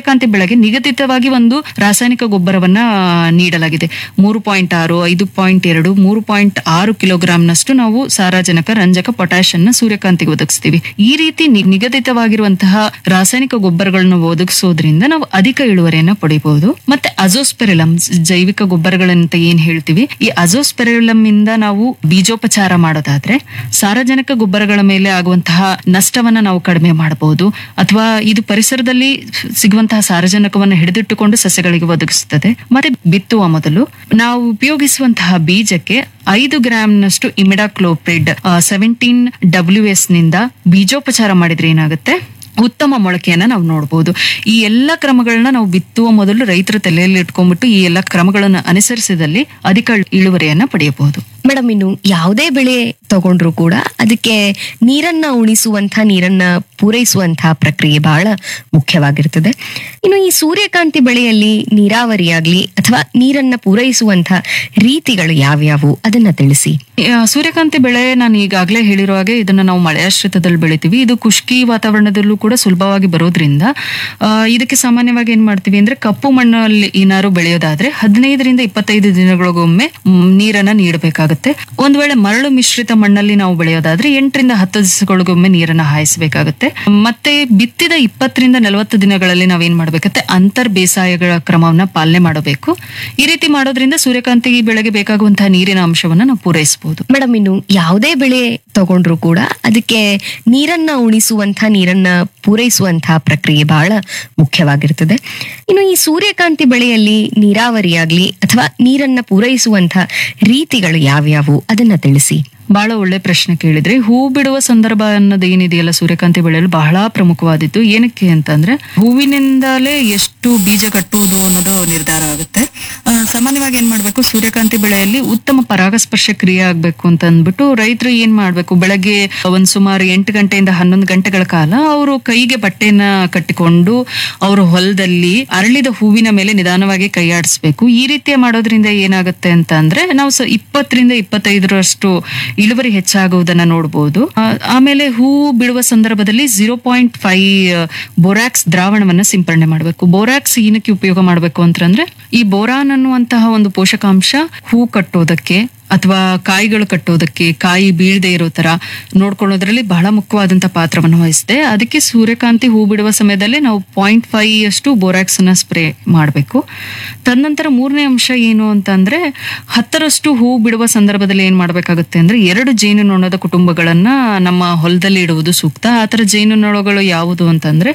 ಸೂರ್ಯಕಾಂತಿ ಬೆಳೆಗೆ ನಿಗದಿತವಾಗಿ ಒಂದು ರಾಸಾಯನಿಕ ಗೊಬ್ಬರವನ್ನ ನೀಡಲಾಗಿದೆ ಮೂರು ಪಾಯಿಂಟ್ ಆರು ಐದು ಪಾಯಿಂಟ್ ಎರಡು ಮೂರು ಪಾಯಿಂಟ್ ಆರು ಕಿಲೋಗ್ರಾಂನಷ್ಟು ನಾವು ಸಾರಜನಕ ರಂಜಕ ಪೊಟ್ಯಾಶ್ ಅನ್ನ ಸೂರ್ಯಕಾಂತಿಗೆ ಒದಗಿಸ್ತೀವಿ ಈ ರೀತಿ ನಿ- ನಿಗದಿತವಾಗಿರುವಂತಹ ರಾಸಾಯನಿಕ ಗೊಬ್ಬರಗಳನ್ನು ಒದಗಿಸೋದ್ರಿಂದ ನಾವು ಅಧಿಕ ಇಳುವರಿಯನ್ನ ಪಡಿಬಹುದು ಮತ್ತೆ ಅಜೋಸ್ಪೆರಿಲಮ್ ಜೈವಿಕ ಗೊಬ್ಬರಗಳಂತ ಏನ್ ಹೇಳ್ತೀವಿ ಈ ಅಜೋಸ್ಪೆರಿಲಮ್ ಇಂದ ನಾವು ಬೀಜೋಪಚಾರ ಮಾಡೋದಾದ್ರೆ ಸಾರಜನಕ ಗೊಬ್ಬರಗಳ ಮೇಲೆ ಆಗುವಂತಹ ನಷ್ಟವನ್ನ ನಾವು ಕಡಿಮೆ ಮಾಡಬಹುದು ಅಥವಾ ಇದು ಪರಿಸರದಲ್ಲಿ ಸಿಗುವಂತಹ ಸಾರಜನಕವನ್ನು ಹಿಡಿದಿಟ್ಟುಕೊಂಡು ಸಸ್ಯಗಳಿಗೆ ಒದಗಿಸುತ್ತದೆ ಮತ್ತೆ ಬಿತ್ತುವ ಮೊದಲು ನಾವು ಉಪಯೋಗಿಸುವಂತಹ ಬೀಜಕ್ಕೆ ಐದು ಗ್ರಾಂನಷ್ಟು ಇಮಿಡಾಕ್ಲೋಪ್ರಿಡ್ ಸೆವೆಂಟೀನ್ ಡಬ್ಲ್ಯೂ ಎಸ್ ನಿಂದ ಬೀಜೋಪಚಾರ ಮಾಡಿದ್ರೆ ಏನಾಗುತ್ತೆ ಉತ್ತಮ ಮೊಳಕೆಯನ್ನ ನಾವು ನೋಡಬಹುದು ಈ ಎಲ್ಲ ಕ್ರಮಗಳನ್ನ ನಾವು ಬಿತ್ತುವ ಮೊದಲು ರೈತರ ತಲೆಯಲ್ಲಿ ಇಟ್ಕೊಂಡ್ಬಿಟ್ಟು ಈ ಎಲ್ಲ ಕ್ರಮಗಳನ್ನು ಅನುಸರಿಸಿದಲ್ಲಿ ಅಧಿಕ ಇಳುವರಿಯನ್ನ ಪಡೆಯಬಹುದು ಮೇಡಮ್ ಇನ್ನು ಯಾವುದೇ ಬೆಳೆ ತಗೊಂಡ್ರು ಕೂಡ ಅದಕ್ಕೆ ನೀರನ್ನ ಉಣಿಸುವಂತ ನೀರನ್ನ ಪೂರೈಸುವಂತಹ ಪ್ರಕ್ರಿಯೆ ಬಹಳ ಮುಖ್ಯವಾಗಿರ್ತದೆ ಇನ್ನು ಈ ಸೂರ್ಯಕಾಂತಿ ಬೆಳೆಯಲ್ಲಿ ನೀರಾವರಿಯಾಗ್ಲಿ ಅಥವಾ ನೀರನ್ನ ಪೂರೈಸುವಂತ ರೀತಿಗಳು ಯಾವ್ಯಾವು ಅದನ್ನ ತಿಳಿಸಿ ಆ, ಸೂರ್ಯಕಾಂತಿ ಬೆಳೆ ನಾನು ಈಗಾಗಲೇ ಹೇಳಿರೋ ಹಾಗೆ ಇದನ್ನ ನಾವು ಮಳೆಯಾಶ್ರಿತದಲ್ಲಿ ಬೆಳಿತೀವಿ ಇದು ಖುಷ್ಕಿ ವಾತಾವರಣದಲ್ಲೂ ಕೂಡ ಸುಲಭವಾಗಿ ಬರೋದ್ರಿಂದ ಆ, ಇದಕ್ಕೆ ಸಾಮಾನ್ಯವಾಗಿ ಏನ್ ಮಾಡ್ತೀವಿ ಅಂದ್ರೆ ಕಪ್ಪು ಮಣ್ಣಲ್ಲಿ ಏನಾದ್ರು ಬೆಳೆಯೋದಾದ್ರೆ ಹದಿನೈದರಿಂದ ಇಪ್ಪತ್ತೈದು ದಿನಗಳಿಗೊಮ್ಮೆ ಮ್, ನೀರನ್ನ ನೀಡಬೇಕಾಗುತ್ತೆ ಒಂದ್ ವೇಳೆ ಮರಳು ಮಿಶ್ರಿತ ಮಣ್ಣಲ್ಲಿ ನಾವು ಬೆಳೆಯೋದಾದ್ರೆ ಎಂಟರಿಂದ ಹತ್ತು ದಿವಸಗಳಿಗೊಮ್ಮೆ ನೀರನ್ನ ಹಾಯಿಸಬೇಕಾಗುತ್ತೆ ಮತ್ತೆ ಬಿತ್ತಿದ ಇಪ್ಪತ್ತರಿಂದ ನಲವತ್ತು ದಿನಗಳಲ್ಲಿ ನಾವೇನ್ ಮಾಡ್ಬೇಕತ್ತೆ ಅಂತರ್ ಬೇಸಾಯಗಳ ಕ್ರಮವನ್ನ ಪಾಲನೆ ಮಾಡಬೇಕು ಈ ರೀತಿ ಮಾಡೋದ್ರಿಂದ ಸೂರ್ಯಕಾಂತಿ ಬೆಳೆಗೆ ಬೇಕಾಗುವಂತಹ ನೀರಿನ ಅಂಶವನ್ನ ನಾವು ಪೂರೈಸಬಹುದು ಮೇಡಮ್ ಇನ್ನು ಯಾವುದೇ ಬೆಳೆ ತಗೊಂಡ್ರು ಕೂಡ ಅದಕ್ಕೆ ನೀರನ್ನ ಉಣಿಸುವಂತ ನೀರನ್ನ ಪೂರೈಸುವಂತಹ ಪ್ರಕ್ರಿಯೆ ಬಹಳ ಮುಖ್ಯವಾಗಿರ್ತದೆ ಇನ್ನು ಈ ಸೂರ್ಯಕಾಂತಿ ಬೆಳೆಯಲ್ಲಿ ನೀರಾವರಿಯಾಗ್ಲಿ ಅಥವಾ ನೀರನ್ನ ಪೂರೈಸುವಂತ ರೀತಿಗಳು ಯಾವ್ಯಾವು ಅದನ್ನ ತಿಳಿಸಿ ಬಹಳ ಒಳ್ಳೆ ಪ್ರಶ್ನೆ ಕೇಳಿದ್ರೆ ಹೂ ಬಿಡುವ ಸಂದರ್ಭ ಅನ್ನೋದು ಏನಿದೆಯಲ್ಲ ಸೂರ್ಯಕಾಂತಿ ಬೆಳೆಯಲು ಬಹಳ ಪ್ರಮುಖವಾದಿತ್ತು ಏನಕ್ಕೆ ಅಂತಂದ್ರೆ ಹೂವಿನಿಂದಲೇ ಎಷ್ಟು ಬೀಜ ಕಟ್ಟುವುದು ಅನ್ನೋದು ನಿರ್ಧಾರ ಆಗುತ್ತೆ ಆ, ಸಾಮಾನ್ಯವಾಗಿ ಏನ್ ಮಾಡ್ಬೇಕು ಸೂರ್ಯಕಾಂತಿ ಬೆಳೆಯಲ್ಲಿ ಉತ್ತಮ ಪರಾಗಸ್ಪರ್ಶ ಕ್ರಿಯೆ ಆಗ್ಬೇಕು ಅಂತ ಅಂದ್ಬಿಟ್ಟು ರೈತರು ಏನ್ ಮಾಡ್ಬೇಕು ಬೆಳಗ್ಗೆ ಒಂದ್ ಸುಮಾರು ಎಂಟು ಗಂಟೆಯಿಂದ ಹನ್ನೊಂದು ಗಂಟೆಗಳ ಕಾಲ ಅವರು ಕೈಗೆ ಬಟ್ಟೆನ ಕಟ್ಟಿಕೊಂಡು ಅವರ ಹೊಲದಲ್ಲಿ ಅರಳಿದ ಹೂವಿನ ಮೇಲೆ ನಿಧಾನವಾಗಿ ಕೈ ಆಡಿಸ್ಬೇಕು ಈ ರೀತಿ ಮಾಡೋದ್ರಿಂದ ಏನಾಗುತ್ತೆ ಅಂತ ಅಂದ್ರೆ ನಾವು ಸ ಇಪ್ಪತ್ತರಿಂದ ಇಪ್ಪತ್ತೈದರಷ್ಟು ಇಳುವರಿ ಹೆಚ್ಚಾಗುವುದನ್ನ ನೋಡಬಹುದು ಆಮೇಲೆ ಹೂ ಬಿಡುವ ಸಂದರ್ಭದಲ್ಲಿ ಜೀರೋ ಪಾಯಿಂಟ್ ಫೈವ್ ಬೋರಾಕ್ಸ್ ದ್ರಾವಣವನ್ನ ಸಿಂಪರಣೆ ಮಾಡಬೇಕು ಬೋರಾಕ್ಸ್ ಏನಕ್ಕೆ ಉಪಯೋಗ ಮಾಡಬೇಕು ಅಂತಂದ್ರೆ ಈ ಬೋರಾನ್ ಅನ್ನುವಂತಹ ಒಂದು ಪೋಷಕಾಂಶ ಹೂ ಕಟ್ಟೋದಕ್ಕೆ ಅಥವಾ ಕಾಯಿಗಳು ಕಟ್ಟೋದಕ್ಕೆ ಕಾಯಿ ಬೀಳದೆ ಇರೋ ತರ ನೋಡ್ಕೊಳ್ಳೋದ್ರಲ್ಲಿ ಬಹಳ ಮುಖ್ಯವಾದಂತ ಪಾತ್ರವನ್ನು ವಹಿಸುತ್ತೆ ಅದಕ್ಕೆ ಸೂರ್ಯಕಾಂತಿ ಹೂ ಬಿಡುವ ಸಮಯದಲ್ಲಿ ನಾವು ಪಾಯಿಂಟ್ ಫೈವ್ ಅಷ್ಟು ಬೋರಾಕ್ಸ್ ಅನ್ನ ಸ್ಪ್ರೇ ಮಾಡಬೇಕು ತದನಂತರ ಮೂರನೇ ಅಂಶ ಏನು ಅಂತಂದ್ರೆ ಹತ್ತರಷ್ಟು ಹೂ ಬಿಡುವ ಸಂದರ್ಭದಲ್ಲಿ ಏನ್ ಮಾಡ್ಬೇಕಾಗುತ್ತೆ ಅಂದ್ರೆ ಎರಡು ಜೇನುನೊಣದ ಕುಟುಂಬಗಳನ್ನ ನಮ್ಮ ಹೊಲದಲ್ಲಿ ಇಡುವುದು ಸೂಕ್ತ ಆ ಥರ ಜೇನುನೊಣಗಳು ಯಾವುದು ಅಂತಂದ್ರೆ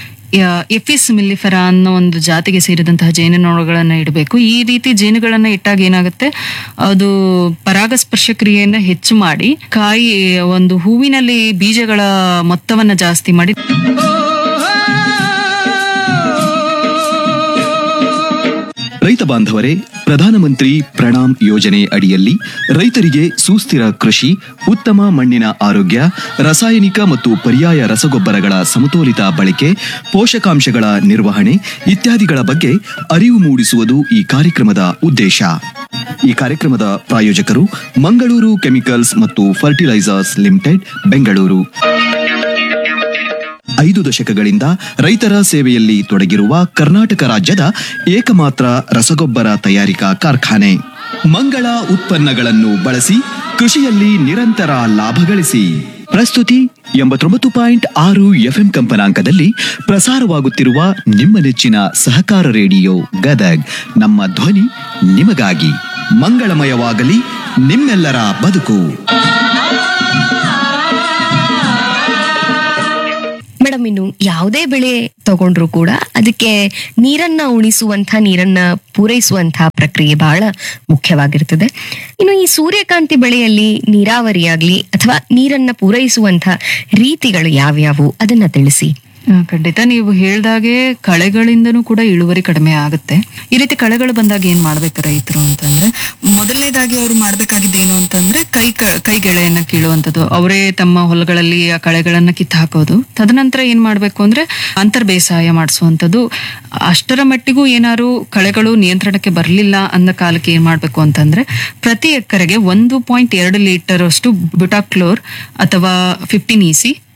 ಎಫಿಸ್ ಮಿಲ್ಲಿಫೆರಾ ಅನ್ನೋ ಒಂದು ಜಾತಿಗೆ ಸೇರಿದಂತಹ ಜೇನುನೊಣಗಳನ್ನ ಇಡಬೇಕು ಈ ರೀತಿ ಜೇನುಗಳನ್ನ ಇಟ್ಟಾಗ ಏನಾಗುತ್ತೆ ಅದು ಪರಾಗಸ್ಪರ್ಶ ಕ್ರಿಯೆಯನ್ನ ಹೆಚ್ಚು ಮಾಡಿ ಕಾಯಿ ಒಂದು ಹೂವಿನಲ್ಲಿ ಬೀಜಗಳ ಮೊತ್ತವನ್ನ ಜಾಸ್ತಿ ಮಾಡಿ ರೈತ ಬಾಂಧವರೇ ಪ್ರಧಾನಮಂತ್ರಿ ಪ್ರಣಾಮ್ ಯೋಜನೆ ಅಡಿಯಲ್ಲಿ ರೈತರಿಗೆ ಸುಸ್ಥಿರ ಕೃಷಿ ಉತ್ತಮ ಮಣ್ಣಿನ ಆರೋಗ್ಯ ರಾಸಾಯನಿಕ ಮತ್ತು ಪರ್ಯಾಯ ರಸಗೊಬ್ಬರಗಳ ಸಮತೋಲಿತ ಬಳಕೆ ಪೋಷಕಾಂಶಗಳ ನಿರ್ವಹಣೆ ಇತ್ಯಾದಿಗಳ ಬಗ್ಗೆ ಅರಿವು ಮೂಡಿಸುವುದು ಈ ಕಾರ್ಯಕ್ರಮದ ಉದ್ದೇಶ ಈ ಕಾರ್ಯಕ್ರಮದ ಪ್ರಾಯೋಜಕರು ಮಂಗಳೂರು ಕೆಮಿಕಲ್ಸ್ ಮತ್ತು ಫರ್ಟಿಲೈಸರ್ಸ್ ಲಿಮಿಟೆಡ್ ಬೆಂಗಳೂರು ಐದು ದಶಕಗಳಿಂದ ರೈತರ ಸೇವೆಯಲ್ಲಿ ತೊಡಗಿರುವ ಕರ್ನಾಟಕ ರಾಜ್ಯದ ಏಕಮಾತ್ರ ರಸಗೊಬ್ಬರ ತಯಾರಿಕಾ ಕಾರ್ಖಾನೆ ಮಂಗಳ ಉತ್ಪನ್ನಗಳನ್ನು ಬಳಸಿ ಕೃಷಿಯಲ್ಲಿ ನಿರಂತರ ಲಾಭ ಗಳಿಸಿ ಪ್ರಸ್ತುತಿ ಎಂಬತ್ತೊಂಬತ್ತು ಪಾಯಿಂಟ್ ಆರು ಎಫ್ಎಂ ಕಂಪನಾಂಕದಲ್ಲಿ ಪ್ರಸಾರವಾಗುತ್ತಿರುವ ನಿಮ್ಮ ನೆಚ್ಚಿನ ಸಹಕಾರ ರೇಡಿಯೋ ಗದಗ್ ನಮ್ಮ ಧ್ವನಿ ನಿಮಗಾಗಿ ಮಂಗಳಮಯವಾಗಲಿ ನಿಮ್ಮೆಲ್ಲರ ಬದುಕು ಮೇಡಮ್ ಇನ್ನು ಯಾವುದೇ ಬೆಳೆ ತಗೊಂಡ್ರು ಕೂಡ ಅದಕ್ಕೆ ನೀರನ್ನ ಉಣಿಸುವಂತ ನೀರನ್ನ ಪೂರೈಸುವಂತ ಪ್ರಕ್ರಿಯೆ ಬಹಳ ಮುಖ್ಯವಾಗಿರ್ತದೆ ಇನ್ನು ಈ ಸೂರ್ಯಕಾಂತಿ ಬೆಳೆಯಲ್ಲಿ ನೀರಾವರಿಯಾಗ್ಲಿ ಅಥವಾ ನೀರನ್ನ ಪೂರೈಸುವಂತ ರೀತಿಗಳು ಯಾವ್ಯಾವು ಅದನ್ನ ತಿಳಿಸಿ ಆ, ಖಂಡಿತ ನೀವು ಹೇಳ್ದಾಗೆ ಕಳೆಗಳಿಂದನೂ ಕೂಡ ಇಳುವರಿ ಕಡಿಮೆ ಆಗುತ್ತೆ ಈ ರೀತಿ ಕಳೆಗಳು ಬಂದಾಗ ಏನ್ ಮಾಡ್ಬೇಕು ರೈತರು ಅಂತಂದ್ರೆ ಮೊದಲನೇದಾಗಿ ಅವರು ಮಾಡ್ಬೇಕಾಗಿದ್ದು ಏನು ಅಂತಂದ್ರೆ ಕೈ ಕ- ಕೈಗೆಳೆಯನ್ನ ಕೀಳುವಂಥದ್ದು ಅವರೇ ತಮ್ಮ ಹೊಲಗಳಲ್ಲಿ ಆ ಕಳೆಗಳನ್ನ ಕಿತ್ತು ಹಾಕೋದು ತದನಂತರ ಏನ್ ಮಾಡ್ಬೇಕು ಅಂದ್ರೆ ಅಂತರ್ ಬೇಸಾಯ ಮಾಡಿಸುವಂಥದ್ದು ಅಷ್ಟರ ಮಟ್ಟಿಗೂ ಏನಾದ್ರು ಕಳೆಗಳು ನಿಯಂತ್ರಣಕ್ಕೆ ಬರಲಿಲ್ಲ ಅಂದ ಕಾಲಕ್ಕೆ ಏನ್ ಮಾಡ್ಬೇಕು ಅಂತಂದ್ರೆ ಪ್ರತಿ ಎಕರೆಗೆ ಒಂದು ಪಾಯಿಂಟ್ ಎರಡು ಲೀಟರ್ ಅಷ್ಟು ಬ್ಯುಟಾಕ್ಲೋರ್ ಅಥವಾ ಫಿಫ್ಟೀನ್ ಇಸಿ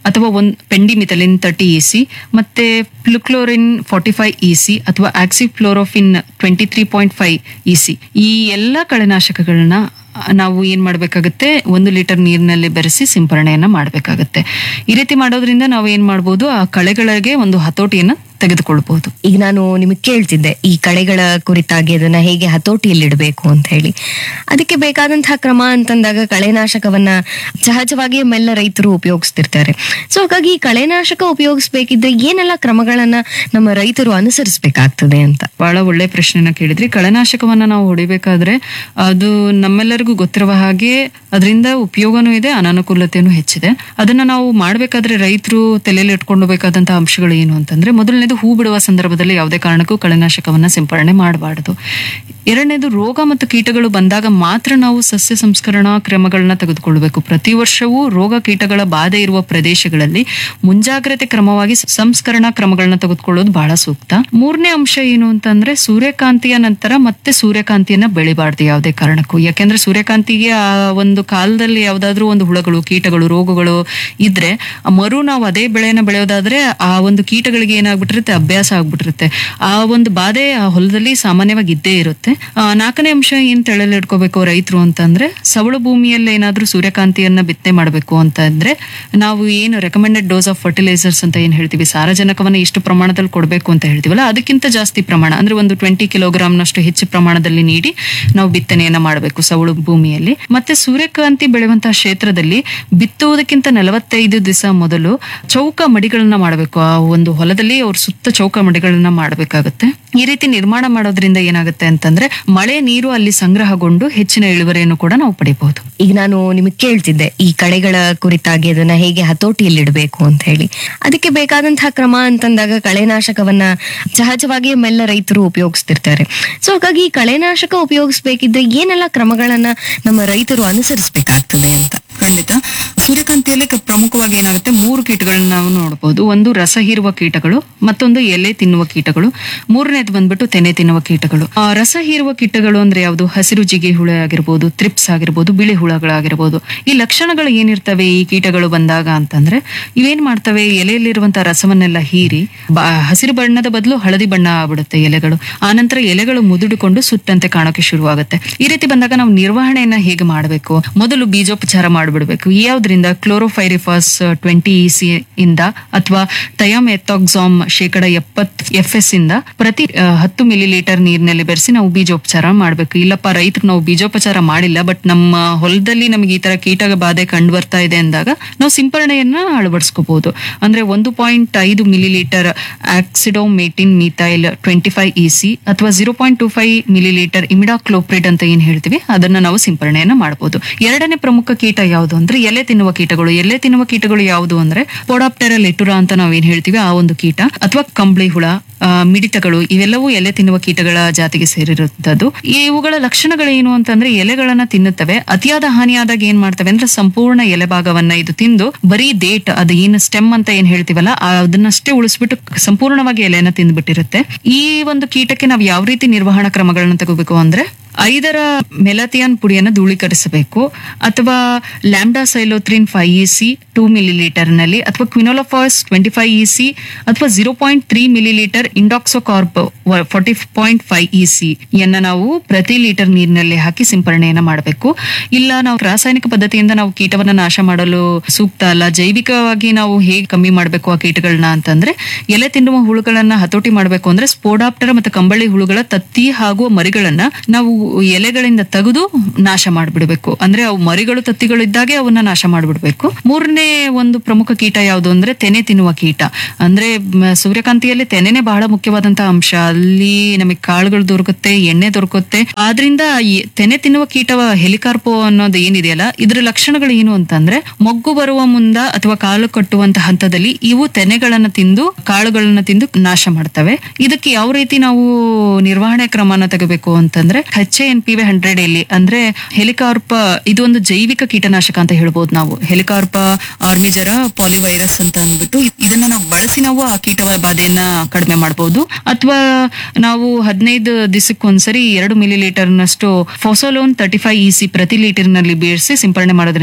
ಅಥವಾ ಒಂದು ಪೆಂಡಿಮಿಥಲಿನ್ ತರ್ಟಿ ಇ ಸಿ ಮತ್ತೆ fluchloralin forty five E C ಅಥವಾ oxyfluorfen twenty three point five E C ಈ ಎಲ್ಲ ಕಳೆನಾಶಕಗಳನ್ನ ನಾವು ಏನ್ ಮಾಡ್ಬೇಕಾಗುತ್ತೆ ಒಂದು ಲೀಟರ್ ನೀರಿನಲ್ಲಿ ಬೆರೆಸಿ ಸಿಂಪರಣೆಯನ್ನ ಮಾಡ್ಬೇಕಾಗತ್ತೆ ಈ ರೀತಿ ಮಾಡೋದ್ರಿಂದ ನಾವು ಏನ್ ಮಾಡ್ಬೋದು ಆ ಕಳೆಗಳಿಗೆ ಒಂದು ಹತೋಟಿಯನ್ನ ತೆಗೆದುಕೊಳ್ಬಹುದು ಈಗ ನಾನು ನಿಮಗೆ ಕೇಳ್ತಿದ್ದೆ ಈ ಕಳೆಗಳ ಕುರಿತಾಗಿ ಅದನ್ನ ಹೇಗೆ ಹತೋಟಿಯಲ್ಲಿಡಬೇಕು ಅಂತ ಹೇಳಿ ಅದಕ್ಕೆ ಬೇಕಾದಂತಹ ಕ್ರಮ ಅಂತಂದಾಗ ಕಳೆನಾಶಕವನ್ನ ಸಹಜವಾಗಿ ನಮ್ಮೆಲ್ಲ ರೈತರು ಉಪಯೋಗಿಸ್ತಿರ್ತಾರೆ ಸೊ ಹಾಗಾಗಿ ಈ ಕಳೆನಾಶಕ ಉಪಯೋಗಿಸ್ಬೇಕಿದ್ರೆ ಏನೆಲ್ಲ ಕ್ರಮಗಳನ್ನ ನಮ್ಮ ರೈತರು ಅನುಸರಿಸಬೇಕಾಗ್ತದೆ ಅಂತ ಬಹಳ ಒಳ್ಳೆ ಪ್ರಶ್ನೆನ ಕೇಳಿದ್ರಿ ಕಳೆನಾಶಕವನ್ನ ನಾವು ಹೊಡಿಬೇಕಾದ್ರೆ ಅದು ನಮ್ಮೆಲ್ಲರಿಗೂ ಗೊತ್ತಿರುವ ಹಾಗೆ ಅದರಿಂದ ಉಪಯೋಗನೂ ಇದೆ ಅನಾನುಕೂಲತೆಯೂ ಹೆಚ್ಚಿದೆ ಅದನ್ನ ನಾವು ಮಾಡ್ಬೇಕಾದ್ರೆ ರೈತರು ತಲೆಯಲ್ಲಿ ಇಟ್ಕೊಂಡು ಬೇಕಾದಂತಹ ಅಂಶಗಳು ಏನು ಅಂತಂದ್ರೆ ಮೊದಲನೇದು ಹೂ ಬಿಡುವ ಸಂದರ್ಭದಲ್ಲಿ ಯಾವುದೇ ಕಾರಣಕ್ಕೂ ಕಳೆನಾಶಕವನ್ನ ಸಿಂಪರಣೆ ಮಾಡಬಾರದು ಎರಡನೇದು ರೋಗ ಮತ್ತು ಕೀಟಗಳು ಬಂದಾಗ ಮಾತ್ರ ನಾವು ಸಸ್ಯ ಸಂಸ್ಕರಣಾ ಕ್ರಮಗಳನ್ನ ತೆಗೆದುಕೊಳ್ಬೇಕು ಪ್ರತಿ ವರ್ಷವೂ ರೋಗ ಕೀಟಗಳ ಬಾಧೆ ಇರುವ ಪ್ರದೇಶಗಳಲ್ಲಿ ಮುಂಜಾಗ್ರತೆ ಕ್ರಮವಾಗಿ ಸಂಸ್ಕರಣಾ ಕ್ರಮಗಳನ್ನ ತೆಗೆದುಕೊಳ್ಳೋದು ಬಹಳ ಸೂಕ್ತ ಮೂರನೇ ಅಂಶ ಏನು ಅಂತಂದ್ರೆ ಸೂರ್ಯಕಾಂತಿಯ ನಂತರ ಮತ್ತೆ ಸೂರ್ಯಕಾಂತಿಯನ್ನ ಬೆಳಿಬಾರ್ದು ಯಾವುದೇ ಕಾರಣಕ್ಕೂ ಯಾಕೆಂದ್ರೆ ಸೂರ್ಯಕಾಂತಿಗೆ ಆ ಒಂದು ಕಾಲದಲ್ಲಿ ಯಾವ್ದಾದ್ರು ಒಂದು ಹುಳಗಳು ಕೀಟಗಳು ರೋಗಗಳು ಇದ್ರೆ ಆ ಮರು ನಾವು ಅದೇ ಬೆಳೆನ ಬೆಳೆಯೋದಾದ್ರೆ ಆ ಒಂದು ಕೀಟಗಳಿಗೆ ಏನಾಗ್ಬಿಟ್ಟಿರುತ್ತೆ ಅಭ್ಯಾಸ ಆಗ್ಬಿಟ್ಟಿರುತ್ತೆ ಆ ಒಂದು ಬಾಧೆ ಆ ಹೊಲದಲ್ಲಿ ಸಾಮಾನ್ಯವಾಗಿ ಇದ್ದೇ ಇರುತ್ತೆ ಆ, ನಾಲ್ಕನೇ ಅಂಶ ಏನ್ ತಲೆಯಲ್ಲಿ ಇಟ್ಕೋಬೇಕು ರೈತರು ಅಂತಂದ್ರೆ ಸವಳು ಭೂಮಿಯಲ್ಲಿ ಏನಾದ್ರೂ ಸೂರ್ಯಕಾಂತಿಯನ್ನ ಬಿತ್ತನೆ ಮಾಡಬೇಕು ಅಂತ ಅಂದ್ರೆ ನಾವು ಏನು ರೆಕಮೆಂಡೆಡ್ ಡೋಸ್ ಆಫ್ ಫರ್ಟಿಲೈಸರ್ಸ್ ಅಂತ ಏನ್ ಹೇಳ್ತೀವಿ ಸಾರಜನಕವನ್ನ ಇಷ್ಟು ಪ್ರಮಾಣದಲ್ಲಿ ಕೊಡಬೇಕು ಅಂತ ಹೇಳ್ತೀವಲ್ಲ ಅದಕ್ಕಿಂತ ಜಾಸ್ತಿ ಪ್ರಮಾಣ ಅಂದ್ರೆ ಒಂದು ಟ್ವೆಂಟಿ ಕಿಲೋಗ್ರಾಮ್ನಷ್ಟು ಹೆಚ್ಚು ಪ್ರಮಾಣದಲ್ಲಿ ನೀಡಿ ನಾವು ಬಿತ್ತನೆಯನ್ನ ಮಾಡಬೇಕು ಸವಳು ಭೂಮಿಯಲ್ಲಿ ಮತ್ತೆ ಸೂರ್ಯಕಾಂತಿ ಬೆಳೆಯುವಂತಹ ಕ್ಷೇತ್ರದಲ್ಲಿ ಬಿತ್ತುವುದಕ್ಕಿಂತ ನಲವತ್ತೈದು ದಿವಸ ಮೊದಲು ಚೌಕ ಮಡಿಗಳನ್ನ ಮಾಡಬೇಕು ಆ ಒಂದು ಹೊಲದಲ್ಲಿ ಅವ್ರ ಸುತ್ತ ಚೌಕ ಮಡಿಗಳನ್ನ ಮಾಡಬೇಕಾಗುತ್ತೆ ಈ ರೀತಿ ನಿರ್ಮಾಣ ಮಾಡೋದ್ರಿಂದ ಏನಾಗುತ್ತೆ ಅಂತಂದ್ರೆ ಮಳೆ ನೀರು ಅಲ್ಲಿ ಸಂಗ್ರಹಗೊಂಡು ಹೆಚ್ಚಿನ ಇಳುವರಿಯನ್ನು ಕೂಡ ನಾವು ಪಡಿಬಹುದು ಈಗ ನಾನು ನಿಮಗೆ ಕೇಳ್ತಿದ್ದೆ ಈ ಕಳೆಗಳ ಕುರಿತಾಗಿ ಅದನ್ನ ಹೇಗೆ ಹತೋಟಿಯಲ್ಲಿಡಬೇಕು ಅಂತ ಹೇಳಿ ಅದಕ್ಕೆ ಬೇಕಾದಂತಹ ಕ್ರಮ ಅಂತಂದಾಗ ಕಳೆನಾಶಕವನ್ನ ಸಹಜವಾಗಿ ನಮ್ಮೆಲ್ಲ ರೈತರು ಉಪಯೋಗಿಸ್ತಿರ್ತಾರೆ ಸೊ ಹಾಗಾಗಿ ಈ ಕಳೆನಾಶಕ ಉಪಯೋಗಿಸ್ಬೇಕಿದ್ರೆ ಏನೆಲ್ಲ ಕ್ರಮಗಳನ್ನ ನಮ್ಮ ರೈತರು ಅನುಸರಿಸಬೇಕಾಗ್ತದೆ ಅಂತ ಖಂಡಿತ ಸೂರ್ಯಕಾಂತಿಯಲ್ಲಿ ಕ- ಪ್ರಮುಖವಾಗಿ ಏನಾಗುತ್ತೆ ಮೂರು ಕೀಟಗಳನ್ನ ನಾವು ನೋಡಬಹುದು ಒಂದು ರಸ ಹೀರುವ ಕೀಟಗಳು ಮತ್ತೊಂದು ಎಲೆ ತಿನ್ನುವ ಕೀಟಗಳು ಮೂರನೇದು ಬಂದ್ಬಿಟ್ಟು ತೆನೆ ತಿನ್ನುವ ಕೀಟಗಳು ಆ ರಸ ಹೀರುವ ಕೀಟಗಳು ಅಂದ್ರೆ ಯಾವುದು ಹಸಿರು ಜಿಗಿ ಹುಳ ಆಗಿರ್ಬೋದು ತ್ರಿಪ್ಸ್ ಆಗಿರ್ಬೋದು ಬಿಳಿ ಹುಳಗಳಾಗಿರ್ಬೋದು ಈ ಲಕ್ಷಣಗಳು ಏನಿರ್ತವೆ ಈ ಕೀಟಗಳು ಬಂದಾಗ ಅಂತಂದ್ರೆ ಇವೇನ್ ಮಾಡ್ತವೆ ಎಲೆಯಲ್ಲಿರುವಂತಹ ರಸವನ್ನೆಲ್ಲ ಹೀರಿ ಬ- ಹಸಿರು ಬಣ್ಣದ ಬದಲು ಹಳದಿ ಬಣ್ಣ ಆಗ್ಬಿಡುತ್ತೆ ಎಲೆಗಳು ಆನಂತರ ಎಲೆಗಳು ಮುದುಡಿಕೊಂಡು ಸುಟ್ಟಂತೆ ಕಾಣೋಕೆ ಶುರುವಾಗುತ್ತೆ ಈ ರೀತಿ ಬಂದಾಗ ನಾವು ನಿರ್ವಹಣೆಯನ್ನ ಹೇಗೆ ಮಾಡಬೇಕು ಮೊದಲು ಬೀಜೋಪಚಾರ ಮಾಡಿಬಿಡ್ಬೇಕು ಯಾವ್ದ್ರಿಂದ ಕ್ಲೋರೋಫೈರಿಫಾಸ್ ಟ್ವೆಂಟಿ ಇ ಸಿ ಇಂದ ಅಥವಾ ಥಯಾಮ್ ಎಥಾಕ್ಸಾಮ್ ಶೇಕಡ ಎಪ್ಪತ್ ಎಫ್ ಎಸ್ ಇಂದ ಪ್ರತಿ ಆ, ಹತ್ತು ಮಿಲಿ ಲೀಟರ್ ನೀರಿನಲ್ಲಿ ಬೆರೆಸಿ ನಾವು ಬೀಜೋಪಚಾರ ಮಾಡಬೇಕು ಇಲ್ಲಪ್ಪ ರೈತರು ನಾವು ಬೀಜೋಪಚಾರ ಮಾಡಿಲ್ಲ ಬಟ್ ನಮ್ಮ ಹೊಲದಲ್ಲಿ ನಮಗೆ ಈ ತರ ಕೀಟ ಬಾಧೆ ಕಂಡು ಬರ್ತಾ ಇದೆ ಅಂದಾಗ ನಾವು ಸಿಂಪರಣೆಯನ್ನ ಅಳವಡಿಸ್ಕೋಬಹುದು ಅಂದ್ರೆ ಒಂದು ಪಾಯಿಂಟ್ ಐದು millilitre oxydemeton methyl twenty five E C ಅಥವಾ zero point two five millilitre imidacloprid ಅಂತ ಏನ್ ಹೇಳ್ತೀವಿ ಅದನ್ನ ನಾವು ಸಿಂಪರಣೆಯನ್ನ ಮಾಡಬಹುದು ಎರಡನೇ ಪ್ರಮುಖ ಕೀಟ ಯಾವುದು ಅಂದ್ರೆ ಎಲೆ ತಿನ್ನುವ ಕೀಟಗಳು ಎಲೆ ತಿನ್ನುವ ಕೀಟಗಳು ಯಾವುದು ಅಂದ್ರೆ ಪೋಡಾಪ್ಟೆರ ಲೆಟುರಾ ಅಂತ ನಾವು ಏನ್ ಹೇಳ್ತೀವಿ ಆ ಒಂದು ಕೀಟ ಅಥವಾ ಕಂಬಳಿ ಹುಳ ಆ, ಮಿಡಿತಗಳು ಇವೆಲ್ಲವೂ ಎಲೆ ತಿನ್ನುವ ಕೀಟಗಳ ಜಾತಿಗೆ ಸೇರಿರುತ್ತದ್ದು ಇವುಗಳ ಲಕ್ಷಣಗಳೇನು ಅಂತಂದ್ರೆ ಎಲೆಗಳನ್ನ ತಿನ್ನುತ್ತವೆ ಅತಿಯಾದ ಹಾನಿಯಾದಾಗ ಏನ್ ಮಾಡ್ತವೆ ಅಂದ್ರೆ ಸಂಪೂರ್ಣ ಎಲೆ ಭಾಗವನ್ನ ಇದು ತಿಂದು ಬರೀ ಡೇಟ್ ಅದು ಏನು ಸ್ಟೆಮ್ ಅಂತ ಏನ್ ಹೇಳ್ತೀವಲ್ಲ ಆ ಅದನ್ನಷ್ಟೇ ಉಳಿಸ್ಬಿಟ್ಟು ಸಂಪೂರ್ಣವಾಗಿ ಎಲೆನ ತಿಂದ್ಬಿಟ್ಟಿರುತ್ತೆ ಈ ಒಂದು ಕೀಟಕ್ಕೆ ನಾವು ಯಾವ ರೀತಿ ನಿರ್ವಹಣಾ ಕ್ರಮಗಳನ್ನ ತಗೋಬೇಕು ಅಂದ್ರೆ ಐದರ ಮೆಲಥಿಯನ್ ಪುಡಿಯನ್ನು ಧೂಳೀಕರಿಸಬೇಕು ಅಥವಾ lambda cyhalothrin five E C two millilitre ನಲ್ಲಿ ಅಥವಾ quinalphos twenty five E C ಅಥವಾ zero point three millilitre indoxacarb forty point five E C ಯನ್ನ ನಾವು ಪ್ರತಿ ಲೀಟರ್ ನೀರಿನಲ್ಲಿ ಹಾಕಿ ಸಿಂಪರಣೆಯನ್ನ ಮಾಡಬೇಕು ಇಲ್ಲ ನಾವು ರಾಸಾಯನಿಕ ಪದ್ಧತಿಯಿಂದ ನಾವು ಕೀಟವನ್ನ ನಾಶ ಮಾಡಲು ಸೂಕ್ತ ಅಲ್ಲ ಜೈವಿಕವಾಗಿ ನಾವು ಹೇಗೆ ಕಮ್ಮಿ ಮಾಡಬೇಕು ಆ ಕೀಟಗಳನ್ನ ಅಂತಂದ್ರೆ ಎಲೆ ತಿನ್ನುವ ಹುಳುಗಳನ್ನ ಹತೋಟಿ ಮಾಡಬೇಕು ಅಂದ್ರೆ ಸ್ಪೋಡಾಪ್ಟರ ಮತ್ತು ಕಂಬಳಿ ಹುಳುಗಳ ತತ್ತಿ ಹಾಗೂ ಮರಿಗಳನ್ನ ನಾವು ಎಲೆಗಳಿಂದ ತೆಗೆದು ನಾಶ ಮಾಡಿಬಿಡ್ಬೇಕು ಅಂದ್ರೆ ಅವು ಮರಿಗಳು ತತ್ತಿಗಳು ಇದ್ದಾಗೆ ಅವನ್ನ ನಾಶ ಮಾಡಿಬಿಡ್ಬೇಕು ಮೂರನೇ ಒಂದು ಪ್ರಮುಖ ಕೀಟ ಯಾವುದು ಅಂದ್ರೆ ತೆನೆ ತಿನ್ನುವ ಕೀಟ ಅಂದ್ರೆ ಮ, ಸೂರ್ಯಕಾಂತಿಯಲ್ಲಿ ತೆನೆನೇ ಬಹಳ ಮುಖ್ಯವಾದಂತಹ ಅಂಶ ಅಲ್ಲಿ ನಮಗೆ ಕಾಳುಗಳು ದೊರಕುತ್ತೆ ಎಣ್ಣೆ ದೊರಕುತ್ತೆ ಆದ್ರಿಂದ ಈ ತೆನೆ ತಿನ್ನುವ ಕೀಟ ಹೆಲಿಕಾರ್ಪೋ ಅನ್ನೋದು ಏನಿದೆಯಲ್ಲ ಇದ್ರ ಲಕ್ಷಣಗಳು ಏನು ಅಂತಂದ್ರೆ ಮೊಗ್ಗು ಬರುವ ಮುಂದ ಅಥವಾ ಕಾಲು ಕಟ್ಟುವಂತ ಹಂತದಲ್ಲಿ ಇವು ತೆನೆಗಳನ್ನ ತಿಂದು ಕಾಳುಗಳನ್ನ ತಿಂದು ನಾಶ ಮಾಡ್ತವೆ ಇದಕ್ಕೆ ಯಾವ ರೀತಿ ನಾವು ನಿರ್ವಹಣೆ ಕ್ರಮನ ತಗೋಬೇಕು ಅಂತಂದ್ರೆ H N P V hundred ಎಲ್ಲಿ ಅಂದ್ರೆ ಹೆಲಿಕಾರ್ಪ ಇದು ಒಂದು ಜೈವಿಕ ಕೀಟನಾಶಕ ಅಂತ ಹೇಳ್ಬೋದು ನಾವು ಹೆಲಿಕಾರ್ಪ ಆರ್ಮಿಜರ ಪಾಲಿವೈರಸ್ ಅಂತ ಅಂದ್ಬಿಟ್ಟು ಇ- ಇದನ್ನ ನಾವು ಬಳಸಿ ನಾವು ಆ ಕೀಟ ಬಾಧೆಯನ್ನ ಕಡಿಮೆ ಮಾಡಬಹುದು ಅಥವಾ ನಾವು ಹದಿನೈದು ದಿವಸಕ್ಕೊಂದ್ಸರಿ ಎರಡು ಮಿಲಿ ಲೀಟರ್ನಷ್ಟು phosalone thirty five E C ಪ್ರತಿ ಲೀಟರ್ನಲ್ಲಿ ಬೇರಿಸಿ ಸಿಂಪರಣೆ ಮಾಡೋದ್ರಿಂದ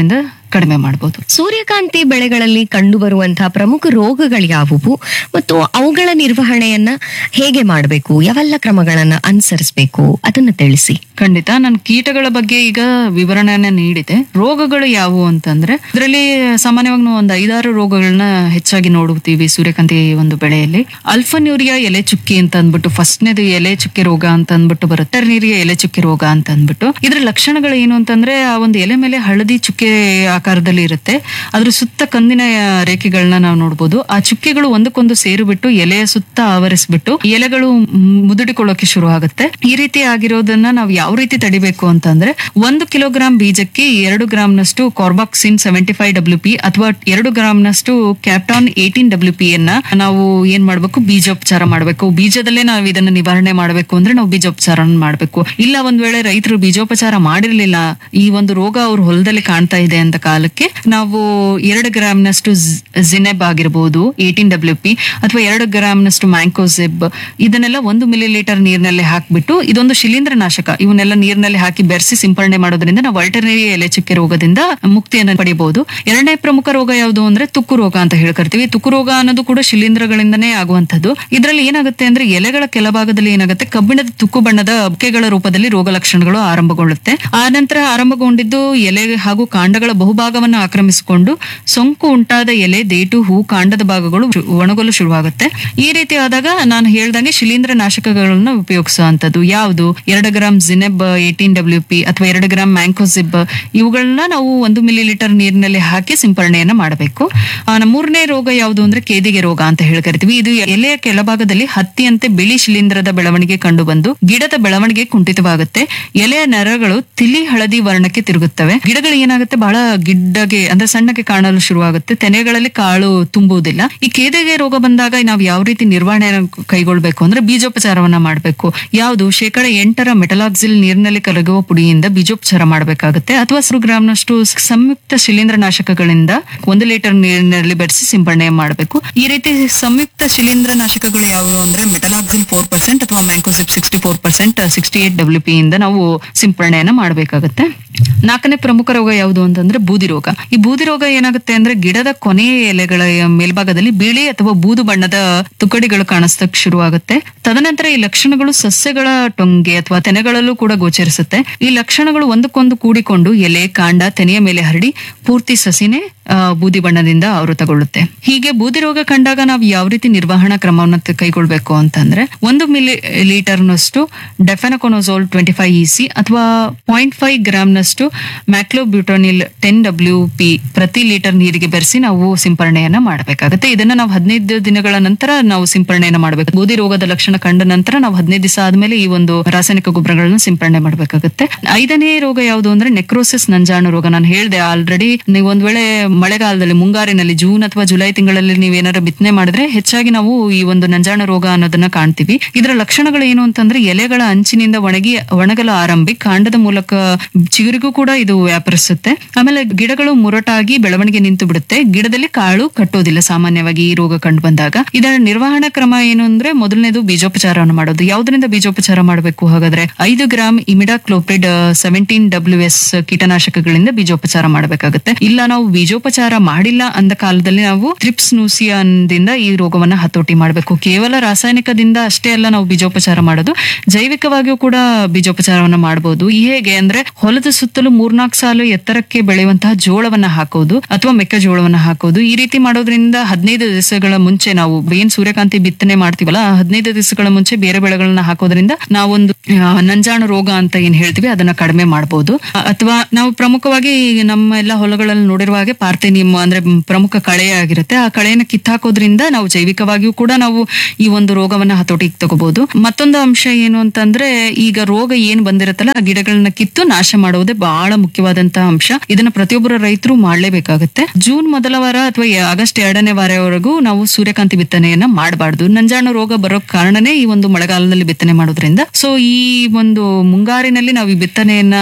ಕಡಿಮೆ ಮಾಡಬಹುದು ಸೂರ್ಯಕಾಂತಿ ಬೆಳೆಗಳಲ್ಲಿ ಕಂಡುಬರುವಂತಹ ಪ್ರಮುಖ ರೋಗಗಳು ಯಾವುವು ಮತ್ತು ಅವುಗಳ ನಿರ್ವಹಣೆಯನ್ನ ಹೇಗೆ ಮಾಡಬೇಕು ಯಾವೆಲ್ಲ ಕ್ರಮಗಳನ್ನ ಅನುಸರಿಸಬೇಕು ಅದನ್ನ ತಿಳಿಸಿ ಖಂಡಿತ ನಾನು ಕೀಟಗಳ ಬಗ್ಗೆ ಈಗ ವಿವರಣೆಯನ್ನ ನೀಡಿದೆ ರೋಗಗಳು ಯಾವುವು ಅಂತಂದ್ರೆ ಇದರಲ್ಲಿ ಸಾಮಾನ್ಯವಾಗಿ ನಾವು ಒಂದು ಐದಾರು ರೋಗಗಳನ್ನ ಹೆಚ್ಚಾಗಿ ನೋಡುತ್ತೀವಿ ಸೂರ್ಯಕಾಂತಿ ಒಂದು ಬೆಳೆಯಲ್ಲಿ ಅಲ್ಫನ್ಯೂರಿಯಾ ಎಲೆ ಚುಕ್ಕಿ ಅಂತ ಅಂದ್ಬಿಟ್ಟು ಫಸ್ಟ್ನೇದು ಎಲೆ ಚುಕ್ಕೆ ರೋಗ ಅಂತ ಅಂದ್ಬಿಟ್ಟು ಬರುತ್ತೆ ಟರ್ನೀರಿಯಾ ಎಲೆ ಚುಕ್ಕೆ ರೋಗ ಅಂತ ಅಂದ್ಬಿಟ್ಟು ಇದ್ರ ಲಕ್ಷಣಗಳು ಏನು ಅಂತಂದ್ರೆ ಆ ಒಂದು ಎಲೆ ಮೇಲೆ ಹಳದಿ ಚುಕ್ಕೆ ಆಕಾರದಲ್ಲಿ ಇರುತ್ತೆ ಅದ್ರ ಸುತ್ತ ಕಂದಿನ ರೇಖೆಗಳನ್ನ ನಾವು ನೋಡ್ಬೋದು ಆ ಚುಕ್ಕೆಗಳು ಒಂದಕ್ಕೊಂದು ಸೇರುಬಿಟ್ಟು ಎಲೆಯ ಸುತ್ತ ಆವರಿಸ್ಬಿಟ್ಟು ಎಲೆಗಳು ಮುದುಡಿಕೊಳ್ಳೋಕೆ ಶುರು ಆಗುತ್ತೆ ಈ ರೀತಿ ಆಗಿರೋದನ್ನ ನಾವು ಯಾವ ರೀತಿ ತಡಿಬೇಕು ಅಂತಂದ್ರೆ ಒಂದು ಕಿಲೋಗ್ರಾಂ ಬೀಜಕ್ಕೆ ಎರಡು ಗ್ರಾಂನಷ್ಟು carboxin seventy five W P ಅಥವಾ ಎರಡು ಗ್ರಾಂನಷ್ಟು ಕ್ಯಾಪ್ಟಾನ್ ಏಟೀನ್ ಡಬ್ಲ್ಯೂ ಪಿ ಅನ್ನ ನಾವು ಏನ್ ಮಾಡ್ಬೇಕು ಬೀಜೋಪಚಾರ ಮಾಡ್ಬೇಕು ಬೀಜದಲ್ಲೇ ನಾವು ಇದನ್ನ ನಿವಾರಣೆ ಮಾಡ್ಬೇಕು ಅಂದ್ರೆ ನಾವು ಬೀಜೋಪಚಾರ ಮಾಡ್ಬೇಕು ಇಲ್ಲ ಒಂದ್ ವೇಳೆ ರೈತರು ಬೀಜೋಪಚಾರ ಮಾಡಿರ್ಲಿಲ್ಲ ಈ ಒಂದು ರೋಗ ಅವ್ರ ಹೊಲದಲ್ಲಿ ಕಾಣ್ತಾ ಇದೆ ಅಂತ ಕಾಲಕ್ಕೆ ನಾವು ಎರಡು ಗ್ರಾಂನಷ್ಟು ಜಿನೆಬ್ ಆಗಿರ್ಬೋದು ಏಟೀನ್ ಡಬ್ಲ್ಯೂ ಪಿ ಅಥವಾ ಎರಡು ಗ್ರಾಂನಷ್ಟು ಮ್ಯಾಂಕೋಸೆಬ್ ಇದನ್ನೆಲ್ಲ ಒಂದು ಮಿಲಿ ಲೀಟರ್ ನೀರಿನಲ್ಲಿ ಹಾಕ್ಬಿಟ್ಟು ಇದೊಂದು ಶಿಲೀಂಧ್ರ ನಾಶಕ ಇವನ್ನೆಲ್ಲ ನೀರಿನಲ್ಲಿ ಹಾಕಿ ಬೆರೆಸಿ ಸಿಂಪಡಣೆ ಮಾಡೋದ್ರಿಂದ ನಾವು ಅಲ್ಟರ್ನೇರಿ ಎಲೆ ಚುಕ್ಕೆ ರೋಗದಿಂದ ಮುಕ್ತಿಯನ್ನು ಪಡಿಬಹುದು ಎರಡನೇ ಪ್ರಮುಖ ರೋಗ ಯಾವುದು ಅಂದ್ರೆ ತುಕ್ಕು ರೋಗ ಅಂತ ಹೇಳ್ಕರ್ತೀವಿ ತುಕ್ಕು ರೋಗ ಅನ್ನೋದು ಕೂಡ ಶಿಲೀಂಧ್ರಗಳಿಂದನೇ ಆಗುವಂತದ್ದು ಇದರಲ್ಲಿ ಏನಾಗುತ್ತೆ ಅಂದ್ರೆ ಎಲೆಗಳ ಕೆಳಭಾಗದಲ್ಲಿ ಏನಾಗುತ್ತೆ ಕಬ್ಬಿಣದ ತುಕ್ಕು ಬಣ್ಣದ ಅಬ್ಕೆಗಳ ರೂಪದಲ್ಲಿ ರೋಗ ಲಕ್ಷಣಗಳು ಆರಂಭಗೊಳ್ಳುತ್ತೆ ಆ ನಂತರ ಆರಂಭಗೊಂಡಿದ್ದು ಎಲೆ ಹಾಗೂ ಕಾಂಡಗಳ ಬಹುಭಾಗವನ್ನು ಆಕ್ರಮಿಸಿಕೊಂಡು ಸೋಂಕು ಉಂಟಾದ ಎಲೆ ದೇಟು ಹೂ ಕಾಂಡದ ಭಾಗಗಳು ಶು- ಒಣಗಲು ಶುರುವಾಗುತ್ತೆ ಈ ರೀತಿ ಆದಾಗ ನಾನು ಹೇಳ್ದಂಗೆ ಶಿಲೀಂಧ್ರ ನಾಶಕಗಳನ್ನ ಉಪಯೋಗಿಸುವಂತದ್ದು ಯಾವುದು ಎರಡು gram zineb eighteen W P ಅಥವಾ ಎರಡು ಗ್ರಾಂ ಮ್ಯಾಂಕೋಸಿಬ್ ಇವುಗಳನ್ನ ನಾವು ಒಂದು ಮಿಲಿ ಲೀಟರ್ ನೀರಿನಲ್ಲಿ ಹಾಕಿ ಸಿಂಪರಣೆಯನ್ನ ಮಾಡಬೇಕು ಆ, ನ- ಮೂರನೇ ರೋಗ ಯಾವುದು ಅಂದ್ರೆ ಕೇದಿಗೆ ರೋಗ ಅಂತ ಹೇಳಿ ಕರಿತೀವಿ ಇದು ಎಲೆಯ ಕೆಳಭಾಗದಲ್ಲಿ ಹತ್ತಿಯಂತೆ ಬಿಳಿ ಶಿಲೀಂಧ್ರದ ಬೆಳವಣಿಗೆ ಕಂಡು ಬಂದು ಗಿಡದ ಬೆಳವಣಿಗೆ ಕುಂಠಿತವಾಗುತ್ತೆ ಎಲೆಯ ನರಗಳು ತಿಳಿ ಹಳದಿ ವರ್ಣಕ್ಕೆ ತಿರುಗುತ್ತವೆ ಗಿಡಗಳು ಏನಾಗುತ್ತೆ ಬಹಳ ಗಿಡ್ಡಗೆ ಅಂದ್ರೆ ಸಣ್ಣಗೆ ಕಾಣಲು ಶುರುವಾಗುತ್ತೆ ತೆನೆಗಳಲ್ಲಿ ಕಾಳು ತುಂಬುವುದಿಲ್ಲ ಈ ಕೇದಿಗೆ ರೋಗ ಬಂದಾಗ ನಾವು ಯಾವ ರೀತಿ ನಿರ್ವಹಣೆಯನ್ನು ಕೈಗೊಳ್ಬೇಕು ಅಂದ್ರೆ ಬೀಜೋಪಚಾರವನ್ನ ಮಾಡಬೇಕು ಯಾವುದು ಶೇಕಡ ಎಂಟರ ಮೆಟಲಾಕ್ಸಿಲ್ ನೀರಿನಲ್ಲಿ ಕರಗುವ ಪುಡಿಯಿಂದ ಬೀಜೋಪಚಾರ ಮಾಡಬೇಕಾಗುತ್ತೆ ಅಥವಾ ಹತ್ತು ಗ್ರಾಂನಷ್ಟು ಸಂಯುಕ್ತ ಶಿಲೀಂಧ್ರ ನಾಶಕಗಳಿಂದ ಒಂದು ಲೀಟರ್ ನೀರಿನಲ್ಲಿ ಬೆರೆಸಿ ಸಿಂಪಡಣೆ ಮಾಡಬೇಕು ಈ ರೀತಿ ಸಂಯುಕ್ತ ಶಿಲೀಂಧ್ರ ನಾಶಕಗಳು ಯಾವುವು ಅಂದ್ರೆ ಮೆಟಲಾಕ್ಸಿಲ್ ಫೋರ್ ಪರ್ಸೆಂಟ್ ಅಥವಾ mancozeb sixty four percent sixty eight W P ಇಂದ ನಾವು ಸಿಂಪಡಣೆಯನ್ನ ಮಾಡಬೇಕಾಗುತ್ತೆ ನಾಲ್ಕನೇ ಪ್ರಮುಖ ರೋಗ ಯಾವುದು ಅಂತಂದ್ರೆ ಬೂದಿ ರೋಗ ಈ ಬೂದಿ ರೋಗ ಏನಾಗುತ್ತೆ ಅಂದ್ರೆ ಗಿಡದ ಕೊನೆಯ ಎಲೆಗಳ ಮೇಲ್ಭಾಗದಲ್ಲಿ ಬಿಳಿ ಅಥವಾ ಬೂದು ಬಣ್ಣದ ತುಕಡಿಗಳು ಕಾಣಿಸ್ತಕ್ ಶುರುವಾಗುತ್ತೆ ತದನಂತರ ಈ ಲಕ್ಷಣಗಳು ಸಸ್ಯಗಳ ಟೊಂಗೆ ಅಥವಾ ತೆನೆಗಳಲ್ಲೂ ಕೂಡ ಗೋಚರಿಸುತ್ತೆ ಈ ಲಕ್ಷಣಗಳು ಒಂದಕ್ಕೊಂದು ಕೂಡಿಕೊಂಡು ಎಲೆ ಕಾಂಡ ತೆನೆಯ ಮೇಲೆ ಹರಡಿ ಪೂರ್ತಿ ಸಸಿನೇ ಆ, ಬೂದಿ ಬಣ್ಣದಿಂದ ಆವೃತಗೊಳ್ಳುತ್ತೆ ಹೀಗೆ ಬೂದಿ ರೋಗ ಕಂಡಾಗ ನಾವು ಯಾವ ರೀತಿ ನಿರ್ವಹಣಾ ಕ್ರಮವನ್ನು ತ- ಕೈಗೊಳ್ಬೇಕು ಅಂತಂದ್ರೆ ಒಂದು ಮಿಲಿ ಲೀಟರ್ನಷ್ಟು difenoconazole twenty five E C ಅಥವಾ ಪಾಯಿಂಟ್ ಫೈವ್ ಗ್ರಾಮ್ನಷ್ಟು ಮ್ಯಾಕ್ಲೋಬ್ಯೂಟೋನಿಲ್ ಟೆನ್ ಡಬ್ಲ್ಯೂ ಪಿ ಪ್ರತಿ ಲೀಟರ್ ನೀರಿಗೆ ಬೆರೆಸಿ ನಾವು ಸಿಂಪರಣೆಯನ್ನ ಮಾಡಬೇಕಾಗುತ್ತೆ ಇದನ್ನ ನಾವು ಹದಿನೈದು ದಿನಗಳ ನಂತರ ನಾವು ಸಿಂಪರಣೆಯನ್ನ ಮಾಡಬೇಕು ಬೂದಿ ರೋಗದ ಲಕ್ಷಣ ಕಂಡ ನಂತರ ನಾವು ಹದಿನೈದು ದಿವಸ ಆದ್ಮೇಲೆ ಈ ಒಂದು ರಾಸಾಯನಿಕ ಗೊಬ್ಬರಗಳನ್ನ ಸಿಂಪರಣೆ ಮಾಡಬೇಕಾಗುತ್ತೆ ಐದನೇ ರೋಗ ಯಾವುದು ಅಂದ್ರೆ ನೆಕ್ರೋಸಿಸ್ ನಂಜಾಣು ರೋಗ ನಾನು ಹೇಳಿದೆ ಆಲ್ರೆಡಿ ನೀವು ಒಂದ್ ವೇಳೆ ಮಳೆಗಾಲದಲ್ಲಿ ಮುಂಗಾರಿನಲ್ಲಿ ಜೂನ್ ಅಥವಾ ಜುಲೈ ತಿಂಗಳಲ್ಲಿ ನೀವೇನಾರ ಬಿತ್ತನೆ ಮಾಡಿದ್ರೆ ಹೆಚ್ಚಾಗಿ ನಾವು ಈ ಒಂದು ನಂಜಾಣು ರೋಗ ಅನ್ನೋದನ್ನ ಕಾಣ್ತೀವಿ ಇದರ ಲಕ್ಷಣಗಳು ಏನು ಅಂತಂದ್ರೆ ಎಲೆಗಳ ಅಂಚಿನಿಂದ ಒಣಗಿ ಒಣಗಲು ಆರಂಭಿ ಕಾಂಡದ ಮೂಲಕ ಚಿಗುರಿಗೂ ಕೂಡ ಇದು ವ್ಯಾಪರಿಸುತ್ತೆ ಆಮೇಲೆ ಗಿಡಗಳು ಮುರಟಾಗಿ ಬೆಳವಣಿಗೆ ನಿಂತು ಬಿಡುತ್ತೆ ಗಿಡದಲ್ಲಿ ಕಾಳು ಕಟ್ಟೋದಿಲ್ಲ ಸಾಮಾನ್ಯವಾಗಿ ಈ ರೋಗ ಕಂಡು ಬಂದಾಗ ಇದರ ನಿರ್ವಹಣಾ ಕ್ರಮ ಏನು ಅಂದ್ರೆ ಮೊದಲನೇದು ಬೀಜೋಪಚಾರವನ್ನು ಮಾಡೋದು ಯಾವ್ದರಿಂದ ಬೀಜೋಪಚಾರ ಮಾಡಬೇಕು ಹಾಗಾದ್ರೆ ಐದು gram imidacloprid seventeen W S ಕೀಟನಾಶಕಗಳಿಂದ ಬೀಜೋಪಚಾರ ಮಾಡಬೇಕಾಗುತ್ತೆ ಇಲ್ಲ ನಾವು ಬೀಜೋಪಚಾರ ಮಾಡಿಲ್ಲ ಅಂದ ಕಾಲದಲ್ಲಿ ನಾವು ಥ್ರಿಪ್ಸ್ ನೂಸಿಯಾನ್ದಿಂದ ಈ ರೋಗವನ್ನ ಹತೋಟಿ ಮಾಡಬೇಕು ಕೇವಲ ರಾಸಾಯನಿಕದಿಂದ ಅಷ್ಟೇ ಅಲ್ಲ ನಾವು ಬೀಜೋಪಚಾರ ಮಾಡೋದು ಜೈವಿಕವಾಗಿಯೂ ಕೂಡ ಬೀಜೋಪಚಾರವನ್ನ ಮಾಡಬಹುದು ಹೇಗೆ ಅಂದ್ರೆ ಹೊಲದ ಸುತ್ತಲೂ ಮೂರ್ನಾಲ್ಕು ಸಾಲು ಎತ್ತರಕ್ಕೆ ಬೆಳೆಯುವಂತಹ ಜೋಳವನ್ನ ಹಾಕೋದು ಅಥವಾ ಮೆಕ್ಕೆಜೋಳವನ್ನ ಹಾಕೋದು ಈ ರೀತಿ ಮಾಡೋದ್ರಿಂದ ಹದಿನೈದು ದಿವಸಗಳ ಮುಂಚೆ ನಾವು ಏನ್ ಸೂರ್ಯಕಾಂತಿ ಬಿತ್ತನೆ ಮಾಡ್ತೀವಲ್ಲ ಆ ಹದಿನೈದು ದಿವಸಗಳ ಮುಂಚೆ ಬೇರೆ ಬೆಳೆಗಳನ್ನ ಹಾಕೋದ್ರಿಂದ ನಾವೊಂದು ಆ, ನಂಜಾಣು ರೋಗ ಅಂತ ಏನ್ ಹೇಳ್ತೀವಿ ಅದನ್ನ ಕಡಿಮೆ ಮಾಡಬಹುದು ಅಥವಾ ನಾವು ಪ್ರಮುಖವಾಗಿ ನಮ್ಮ ಎಲ್ಲ ಹೊಲಗಳಲ್ಲಿ ನೋಡಿರುವ ಹಾಗೆ ಪಾರ್ಥೆನಿಯಮ್ ಅಂದ್ರೆ ಪ್ರಮುಖ ಕಳೆ ಆಗಿರುತ್ತೆ ಆ ಕಳೆಯನ್ನು ಕಿತ್ತಾಕೋದ್ರಿಂದ ನಾವು ಜೈವಿಕವಾಗಿಯೂ ಕೂಡ ನಾವು ಈ ಒಂದು ರೋಗವನ್ನ ಹತೋಟಿಗೆ ತಗೋಬಹುದು ಮತ್ತೊಂದು ಅಂಶ ಏನು ಅಂತಂದ್ರೆ ಈಗ ರೋಗ ಏನ್ ಬಂದಿರುತ್ತಲ್ಲ ಆ ಗಿಡಗಳನ್ನ ಕಿತ್ತು ನಾಶ ಮಾಡುವುದೇ ಬಹಳ ಮುಖ್ಯವಾದಂತಹ ಅಂಶ ಇದನ್ನ ಪ್ರತಿಯೊಬ್ಬರ ರೈತರು ಮಾಡ್ಲೇಬೇಕಾಗುತ್ತೆ ಜೂನ್ ಮೊದಲ ವಾರ ಅಥವಾ ಆಗಸ್ಟ್ ಎರಡನೇ ವಾರವರೆಗೂ ನಾವು ಸೂರ್ಯಕಾಂತಿ ಬಿತ್ತನೆಯನ್ನ ಮಾಡಬಾರ್ದು ನಂಜಾಣು ರೋಗ ಬರೋ ಕಾರಣನೇ ಈ ಒಂದು ಮಳೆಗಾಲದಲ್ಲಿ ಬಿತ್ತನೆ ಮಾಡೋದ್ರಿಂದ ಸೊ ಈ ಒಂದು ಮುಂಗಾರಿನಲ್ಲಿ ನಾವು ಈ ಬಿತ್ತನೆಯನ್ನ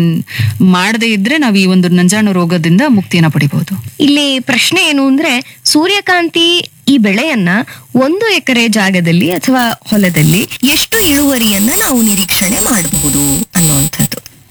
ಮಾಡದೇ ಇದ್ರೆ ನಾವು ಈ ಒಂದು ನಂಜಾಣು ರೋಗದಿಂದ ಮುಕ್ತಿಯನ್ನ ಪಡಿಬಹುದು ಇಲ್ಲಿ ಪ್ರಶ್ನೆ ಏನು ಅಂದ್ರೆ ಸೂರ್ಯಕಾಂತಿ ಈ ಬೆಳೆಯನ್ನ ಒಂದು ಎಕರೆ ಜಾಗದಲ್ಲಿ ಅಥವಾ ಹೊಲದಲ್ಲಿ ಎಷ್ಟು ಇಳುವರಿಯನ್ನ ನಾವು ನಿರೀಕ್ಷಣೆ ಮಾಡಬಹುದು ಅನ್ನುವಂಥದ್ದು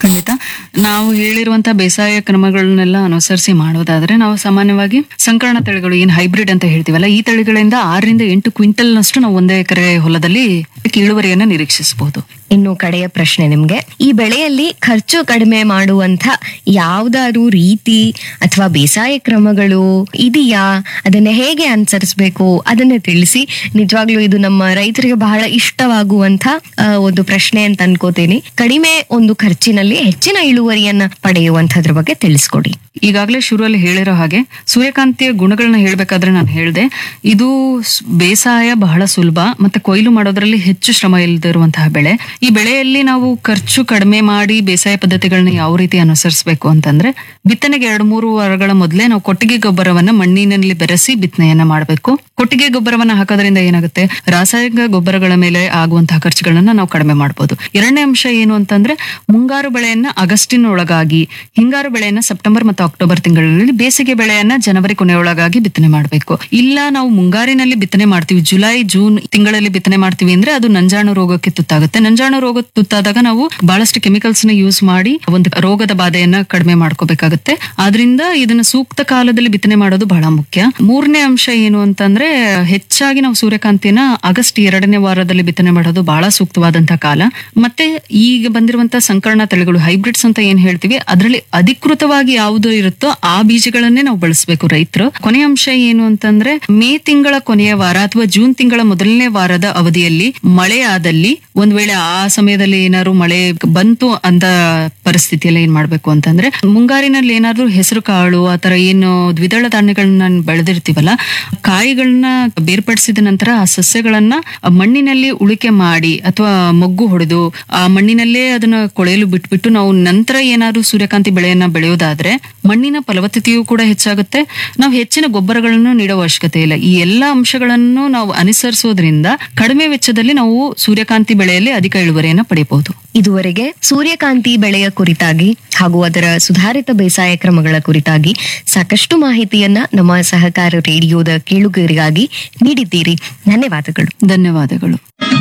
ಖಂಡಿತ ನಾವು ಹೇಳಿರುವಂತಹ ಬೇಸಾಯ ಕ್ರಮಗಳನ್ನೆಲ್ಲ ಅನುಸರಿಸಿ ಮಾಡೋದಾದ್ರೆ ನಾವು ಸಾಮಾನ್ಯವಾಗಿ ಸಂಕರಣ ತಳಿಗಳು ಏನ್ ಹೈಬ್ರಿಡ್ ಅಂತ ಹೇಳ್ತೀವಲ್ಲ ಈ ತಳಿಗಳಿಂದ ಆರರಿಂದ ಎಂಟು ಕ್ವಿಂಟಲ್ ನಷ್ಟು ನಾವು ಒಂದೇ ಎಕರೆ ಹೊಲದಲ್ಲಿ ಇಳುವರಿಯನ್ನ ನಿರೀಕ್ಷಿಸಬಹುದು ಇನ್ನು ಕಡೆಯ ಪ್ರಶ್ನೆ ನಿಮ್ಗೆ ಈ ಬೆಳೆಯಲ್ಲಿ ಖರ್ಚು ಕಡಿಮೆ ಮಾಡುವಂತ ಯಾವ್ದಾದ್ರು ರೀತಿ ಅಥವಾ ಬೇಸಾಯ ಕ್ರಮಗಳು ಇದೆಯಾ ಅದನ್ನ ಹೇಗೆ ಅನುಸರಿಸಬೇಕು ಅದನ್ನ ತಿಳಿಸಿ ನಿಜವಾಗ್ಲೂ ಇದು ನಮ್ಮ ರೈತರಿಗೆ ಬಹಳ ಇಷ್ಟವಾಗುವಂತ ಆ, ಒಂದು ಪ್ರಶ್ನೆ ಅಂತ ಅನ್ಕೋತೀನಿ ಕಡಿಮೆ ಒಂದು ಖರ್ಚಿನಲ್ಲಿ ಹೆಚ್ಚಿನ ಇಳುವರಿಯನ್ನ ಪಡೆಯುವಂತದ್ರ ಬಗ್ಗೆ ತಿಳಿಸ್ಕೊಡಿ ಈಗಾಗಲೇ ಶುರುವಲ್ಲಿ ಹೇಳಿರೋ ಹಾಗೆ ಸೂರ್ಯಕಾಂತಿಯ ಗುಣಗಳನ್ನ ಹೇಳ್ಬೇಕಾದ್ರೆ ನಾನು ಹೇಳಿದೆ ಇದು ಸ್- ಬೇಸಾಯ ಬಹಳ ಸುಲಭ ಮತ್ತೆ ಕೊಯ್ಲು ಮಾಡೋದ್ರಲ್ಲಿ ಹೆಚ್ಚು ಶ್ರಮ ಇಲ್ಲದಿರುವಂತಹ ಬೆಳೆ ಈ ಬೆಳೆಯಲ್ಲಿ ನಾವು ಖರ್ಚು ಕಡಿಮೆ ಮಾಡಿ ಬೇಸಾಯ ಪದ್ಧತಿಗಳನ್ನ ಯಾವ ರೀತಿ ಅನುಸರಿಸಬೇಕು ಅಂತಂದ್ರೆ ಬಿತ್ತನೆಗೆ ಎರಡು ಮೂರು ವಾರಗಳ ಮೊದಲೇ ನಾವು ಕೊಟ್ಟಿಗೆ ಗೊಬ್ಬರವನ್ನ ಮಣ್ಣಿನಲ್ಲಿ ಬೆರೆಸಿ ಬಿತ್ತನೆಯನ್ನ ಮಾಡಬೇಕು ಕೊಟ್ಟಿಗೆ ಗೊಬ್ಬರವನ್ನ ಹಾಕೋದ್ರಿಂದ ಏನಾಗುತ್ತೆ ರಾಸಾಯನಿಕ ಗೊಬ್ಬರಗಳ ಮೇಲೆ ಆಗುವಂತಹ ಖರ್ಚುಗಳನ್ನ ನಾವು ಕಡಿಮೆ ಮಾಡಬಹುದು ಎರಡನೇ ಅಂಶ ಏನು ಅಂತಂದ್ರೆ ಮುಂಗಾರು ಬೆಳೆಯನ್ನ ಆಗಸ್ಟಿನ ಒಳಗಾಗಿ ಹಿಂಗಾರು ಬೆಳೆಯನ್ನ ಸೆಪ್ಟೆಂಬರ್ ಮತ್ತು ಅಕ್ಟೋಬರ್ ತಿಂಗಳಲ್ಲಿ ಬೇಸಿಗೆ ಬೆಳೆಯನ್ನ ಜನವರಿ ಕೊನೆಯೊಳಗಾಗಿ ಬಿತ್ತನೆ ಮಾಡಬೇಕು ಇಲ್ಲ ನಾವು ಮುಂಗಾರಿನಲ್ಲಿ ಬಿತ್ತನೆ ಮಾಡ್ತೀವಿ ಜುಲೈ ಜೂನ್ ತಿಂಗಳಲ್ಲಿ ಬಿತ್ತನೆ ಮಾಡ್ತೀವಿ ಅಂದ್ರೆ ಅದು ನಂಜಾಣು ರೋಗಕ್ಕೆ ತುತ್ತಾಗುತ್ತೆ ನಂಜಾಣು ರೋಗ ತುತ್ತಾದಾಗ ನಾವು ಬಹಳಷ್ಟು ಕೆಮಿಕಲ್ಸ್ ನ ಯೂಸ್ ಮಾಡಿ ಒಂದು ರೋಗದ ಬಾಧೆಯನ್ನ ಕಡಿಮೆ ಮಾಡ್ಕೋಬೇಕಾಗುತ್ತೆ ಆದ್ರಿಂದ ಇದನ್ನ ಸೂಕ್ತ ಕಾಲದಲ್ಲಿ ಬಿತ್ತನೆ ಮಾಡೋದು ಬಹಳ ಮುಖ್ಯ ಮೂರನೇ ಅಂಶ ಏನು ಅಂತಂದ್ರೆ ಹೆಚ್ಚಾಗಿ ನಾವು ಸೂರ್ಯಕಾಂತಿನ ಆಗಸ್ಟ್ ಎರಡನೇ ವಾರದಲ್ಲಿ ಬಿತ್ತನೆ ಮಾಡೋದು ಬಹಳ ಸೂಕ್ತವಾದಂತಹ ಕಾಲ ಮತ್ತೆ ಈಗ ಬಂದಿರುವಂತಹ ಸಂಕರಣ ತಳಿಗಳು ಹೈಬ್ರಿಡ್ಸ್ ಅಂತ ಏನ್ ಹೇಳ್ತೀವಿ ಅದರಲ್ಲಿ ಅಧಿಕೃತವಾಗಿ ಯಾವುದು ಇರುತ್ತೋ ಆ ಬೀಜಗಳನ್ನೇ ನಾವು ಬಳಸಬೇಕು ರೈತರು ಕೊನೆಯ ಅಂಶ ಏನು ಅಂತಂದ್ರೆ ಮೇ ತಿಂಗಳ ಕೊನೆಯ ವಾರ ಅಥವಾ ಜೂನ್ ತಿಂಗಳ ಮೊದಲನೇ ವಾರದ ಅವಧಿಯಲ್ಲಿ ಮಳೆ ಆದಲ್ಲಿ ಒಂದ್ ವೇಳೆ ಆ ಸಮಯದಲ್ಲಿ ಏನಾದ್ರು ಮಳೆ ಬಂತು ಅಂತ ಪರಿಸ್ಥಿತಿಯಲ್ಲಿ ಏನ್ ಮಾಡ್ಬೇಕು ಅಂತಂದ್ರೆ ಮುಂಗಾರಿನಲ್ಲಿ ಏನಾದ್ರು ಹೆಸರು ಕಾಳು ಆತರ ಏನು ದ್ವಿದಳ ಧಾನ್ಯಗಳನ್ನ ಬೆಳೆದಿರ್ತೀವಲ್ಲ ಕಾಯಿಗಳನ್ನ ಬೇರ್ಪಡಿಸಿದ ನಂತರ ಆ ಸಸ್ಯಗಳನ್ನ ಮಣ್ಣಿನಲ್ಲಿ ಉಳಿಕೆ ಮಾಡಿ ಅಥವಾ ಮೊಗ್ಗು ಹೊಡೆದು ಆ ಮಣ್ಣಿನಲ್ಲೇ ಅದನ್ನ ಕೊಳೆಯಲು ಬಿಟ್ಬಿಟ್ಟು ನಾವು ನಂತರ ಏನಾದ್ರು ಸೂರ್ಯಕಾಂತಿ ಬೆಳೆಯನ್ನ ಬೆಳೆಯೋದಾದ್ರೆ ಮಣ್ಣಿನ ಫಲವತ್ತತೆಯೂ ಕೂಡ ಹೆಚ್ಚಾಗುತ್ತೆ ನಾವು ಹೆಚ್ಚಿನ ಗೊಬ್ಬರಗಳನ್ನು ನೀಡುವ ಅವಶ್ಯಕತೆ ಇಲ್ಲ ಈ ಎಲ್ಲಾ ಅಂಶಗಳನ್ನು ನಾವು ಅನುಸರಿಸೋದ್ರಿಂದ ಕಡಿಮೆ ವೆಚ್ಚದಲ್ಲಿ ನಾವು ಸೂರ್ಯಕಾಂತಿ ಬೆಳೆಯಲ್ಲಿ ಅಧಿಕ ಇಳುವರಿಯನ್ನ ಪಡೆಯಬಹುದು ಇದುವರೆಗೆ ಸೂರ್ಯಕಾಂತಿ ಬೆಳೆಯ ಕುರಿತಾಗಿ ಹಾಗೂ ಅದರ ಸುಧಾರಿತ ಬೇಸಾಯ ಕ್ರಮಗಳ ಕುರಿತಾಗಿ ಸಾಕಷ್ಟು ಮಾಹಿತಿಯನ್ನ ನಮ್ಮ ಸಹಕಾರ ರೇಡಿಯೋದ ಕೇಳುಗರಿಗಾಗಿ ನೀಡಿದ್ದೀರಿ ಧನ್ಯವಾದಗಳು ಧನ್ಯವಾದಗಳು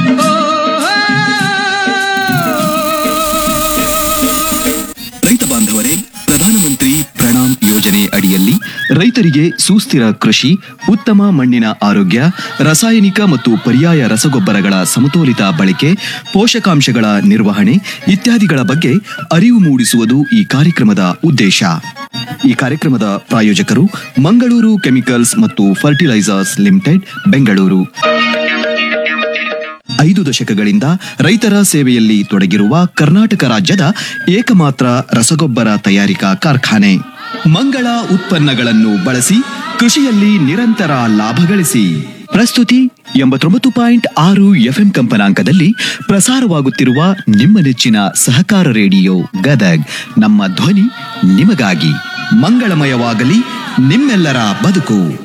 ರೈತ ಬಾಂಧವರೇ ಪ್ರಧಾನಮಂತ್ರಿ ಪ್ರಣಾಮ್ ಯೋಜನೆ ಅಡಿಯಲ್ಲಿ ರೈತರಿಗೆ ಸುಸ್ಥಿರ ಕೃಷಿ ಉತ್ತಮ ಮಣ್ಣಿನ ಆರೋಗ್ಯ ರಾಸಾಯನಿಕ ಮತ್ತು ಪರ್ಯಾಯ ರಸಗೊಬ್ಬರಗಳ ಸಮತೋಲಿತ ಬಳಕೆ ಪೋಷಕಾಂಶಗಳ ನಿರ್ವಹಣೆ ಇತ್ಯಾದಿಗಳ ಬಗ್ಗೆ ಅರಿವು ಮೂಡಿಸುವುದು ಈ ಕಾರ್ಯಕ್ರಮದ ಉದ್ದೇಶ ಈ ಕಾರ್ಯಕ್ರಮದ ಪ್ರಾಯೋಜಕರು ಮಂಗಳೂರು ಕೆಮಿಕಲ್ಸ್ ಮತ್ತು ಫರ್ಟಿಲೈಸರ್ಸ್ ಲಿಮಿಟೆಡ್ ಬೆಂಗಳೂರು ಐದು ದಶಕಗಳಿಂದ ರೈತರ ಸೇವೆಯಲ್ಲಿ ತೊಡಗಿರುವ ಕರ್ನಾಟಕ ರಾಜ್ಯದ ಏಕಮಾತ್ರ ರಸಗೊಬ್ಬರ ತಯಾರಿಕಾ ಕಾರ್ಖಾನೆ ಮಂಗಳ ಉತ್ಪನ್ನಗಳನ್ನು ಬಳಸಿ ಕೃಷಿಯಲ್ಲಿ ನಿರಂತರ ಲಾಭ ಗಳಿಸಿ ಪ್ರಸ್ತುತಿ ಎಂಬತ್ತೊಂಬತ್ತು ಪಾಯಿಂಟ್ ಆರು ಎಫ್ಎಂ ಕಂಪನಾಂಕದಲ್ಲಿ ಪ್ರಸಾರವಾಗುತ್ತಿರುವ ನಿಮ್ಮ ನೆಚ್ಚಿನ ಸಹಕಾರ ರೇಡಿಯೋ ಗದಗ್ ನಮ್ಮ ಧ್ವನಿ ನಿಮಗಾಗಿ ಮಂಗಳಮಯವಾಗಲಿ ನಿಮ್ಮೆಲ್ಲರ ಬದುಕು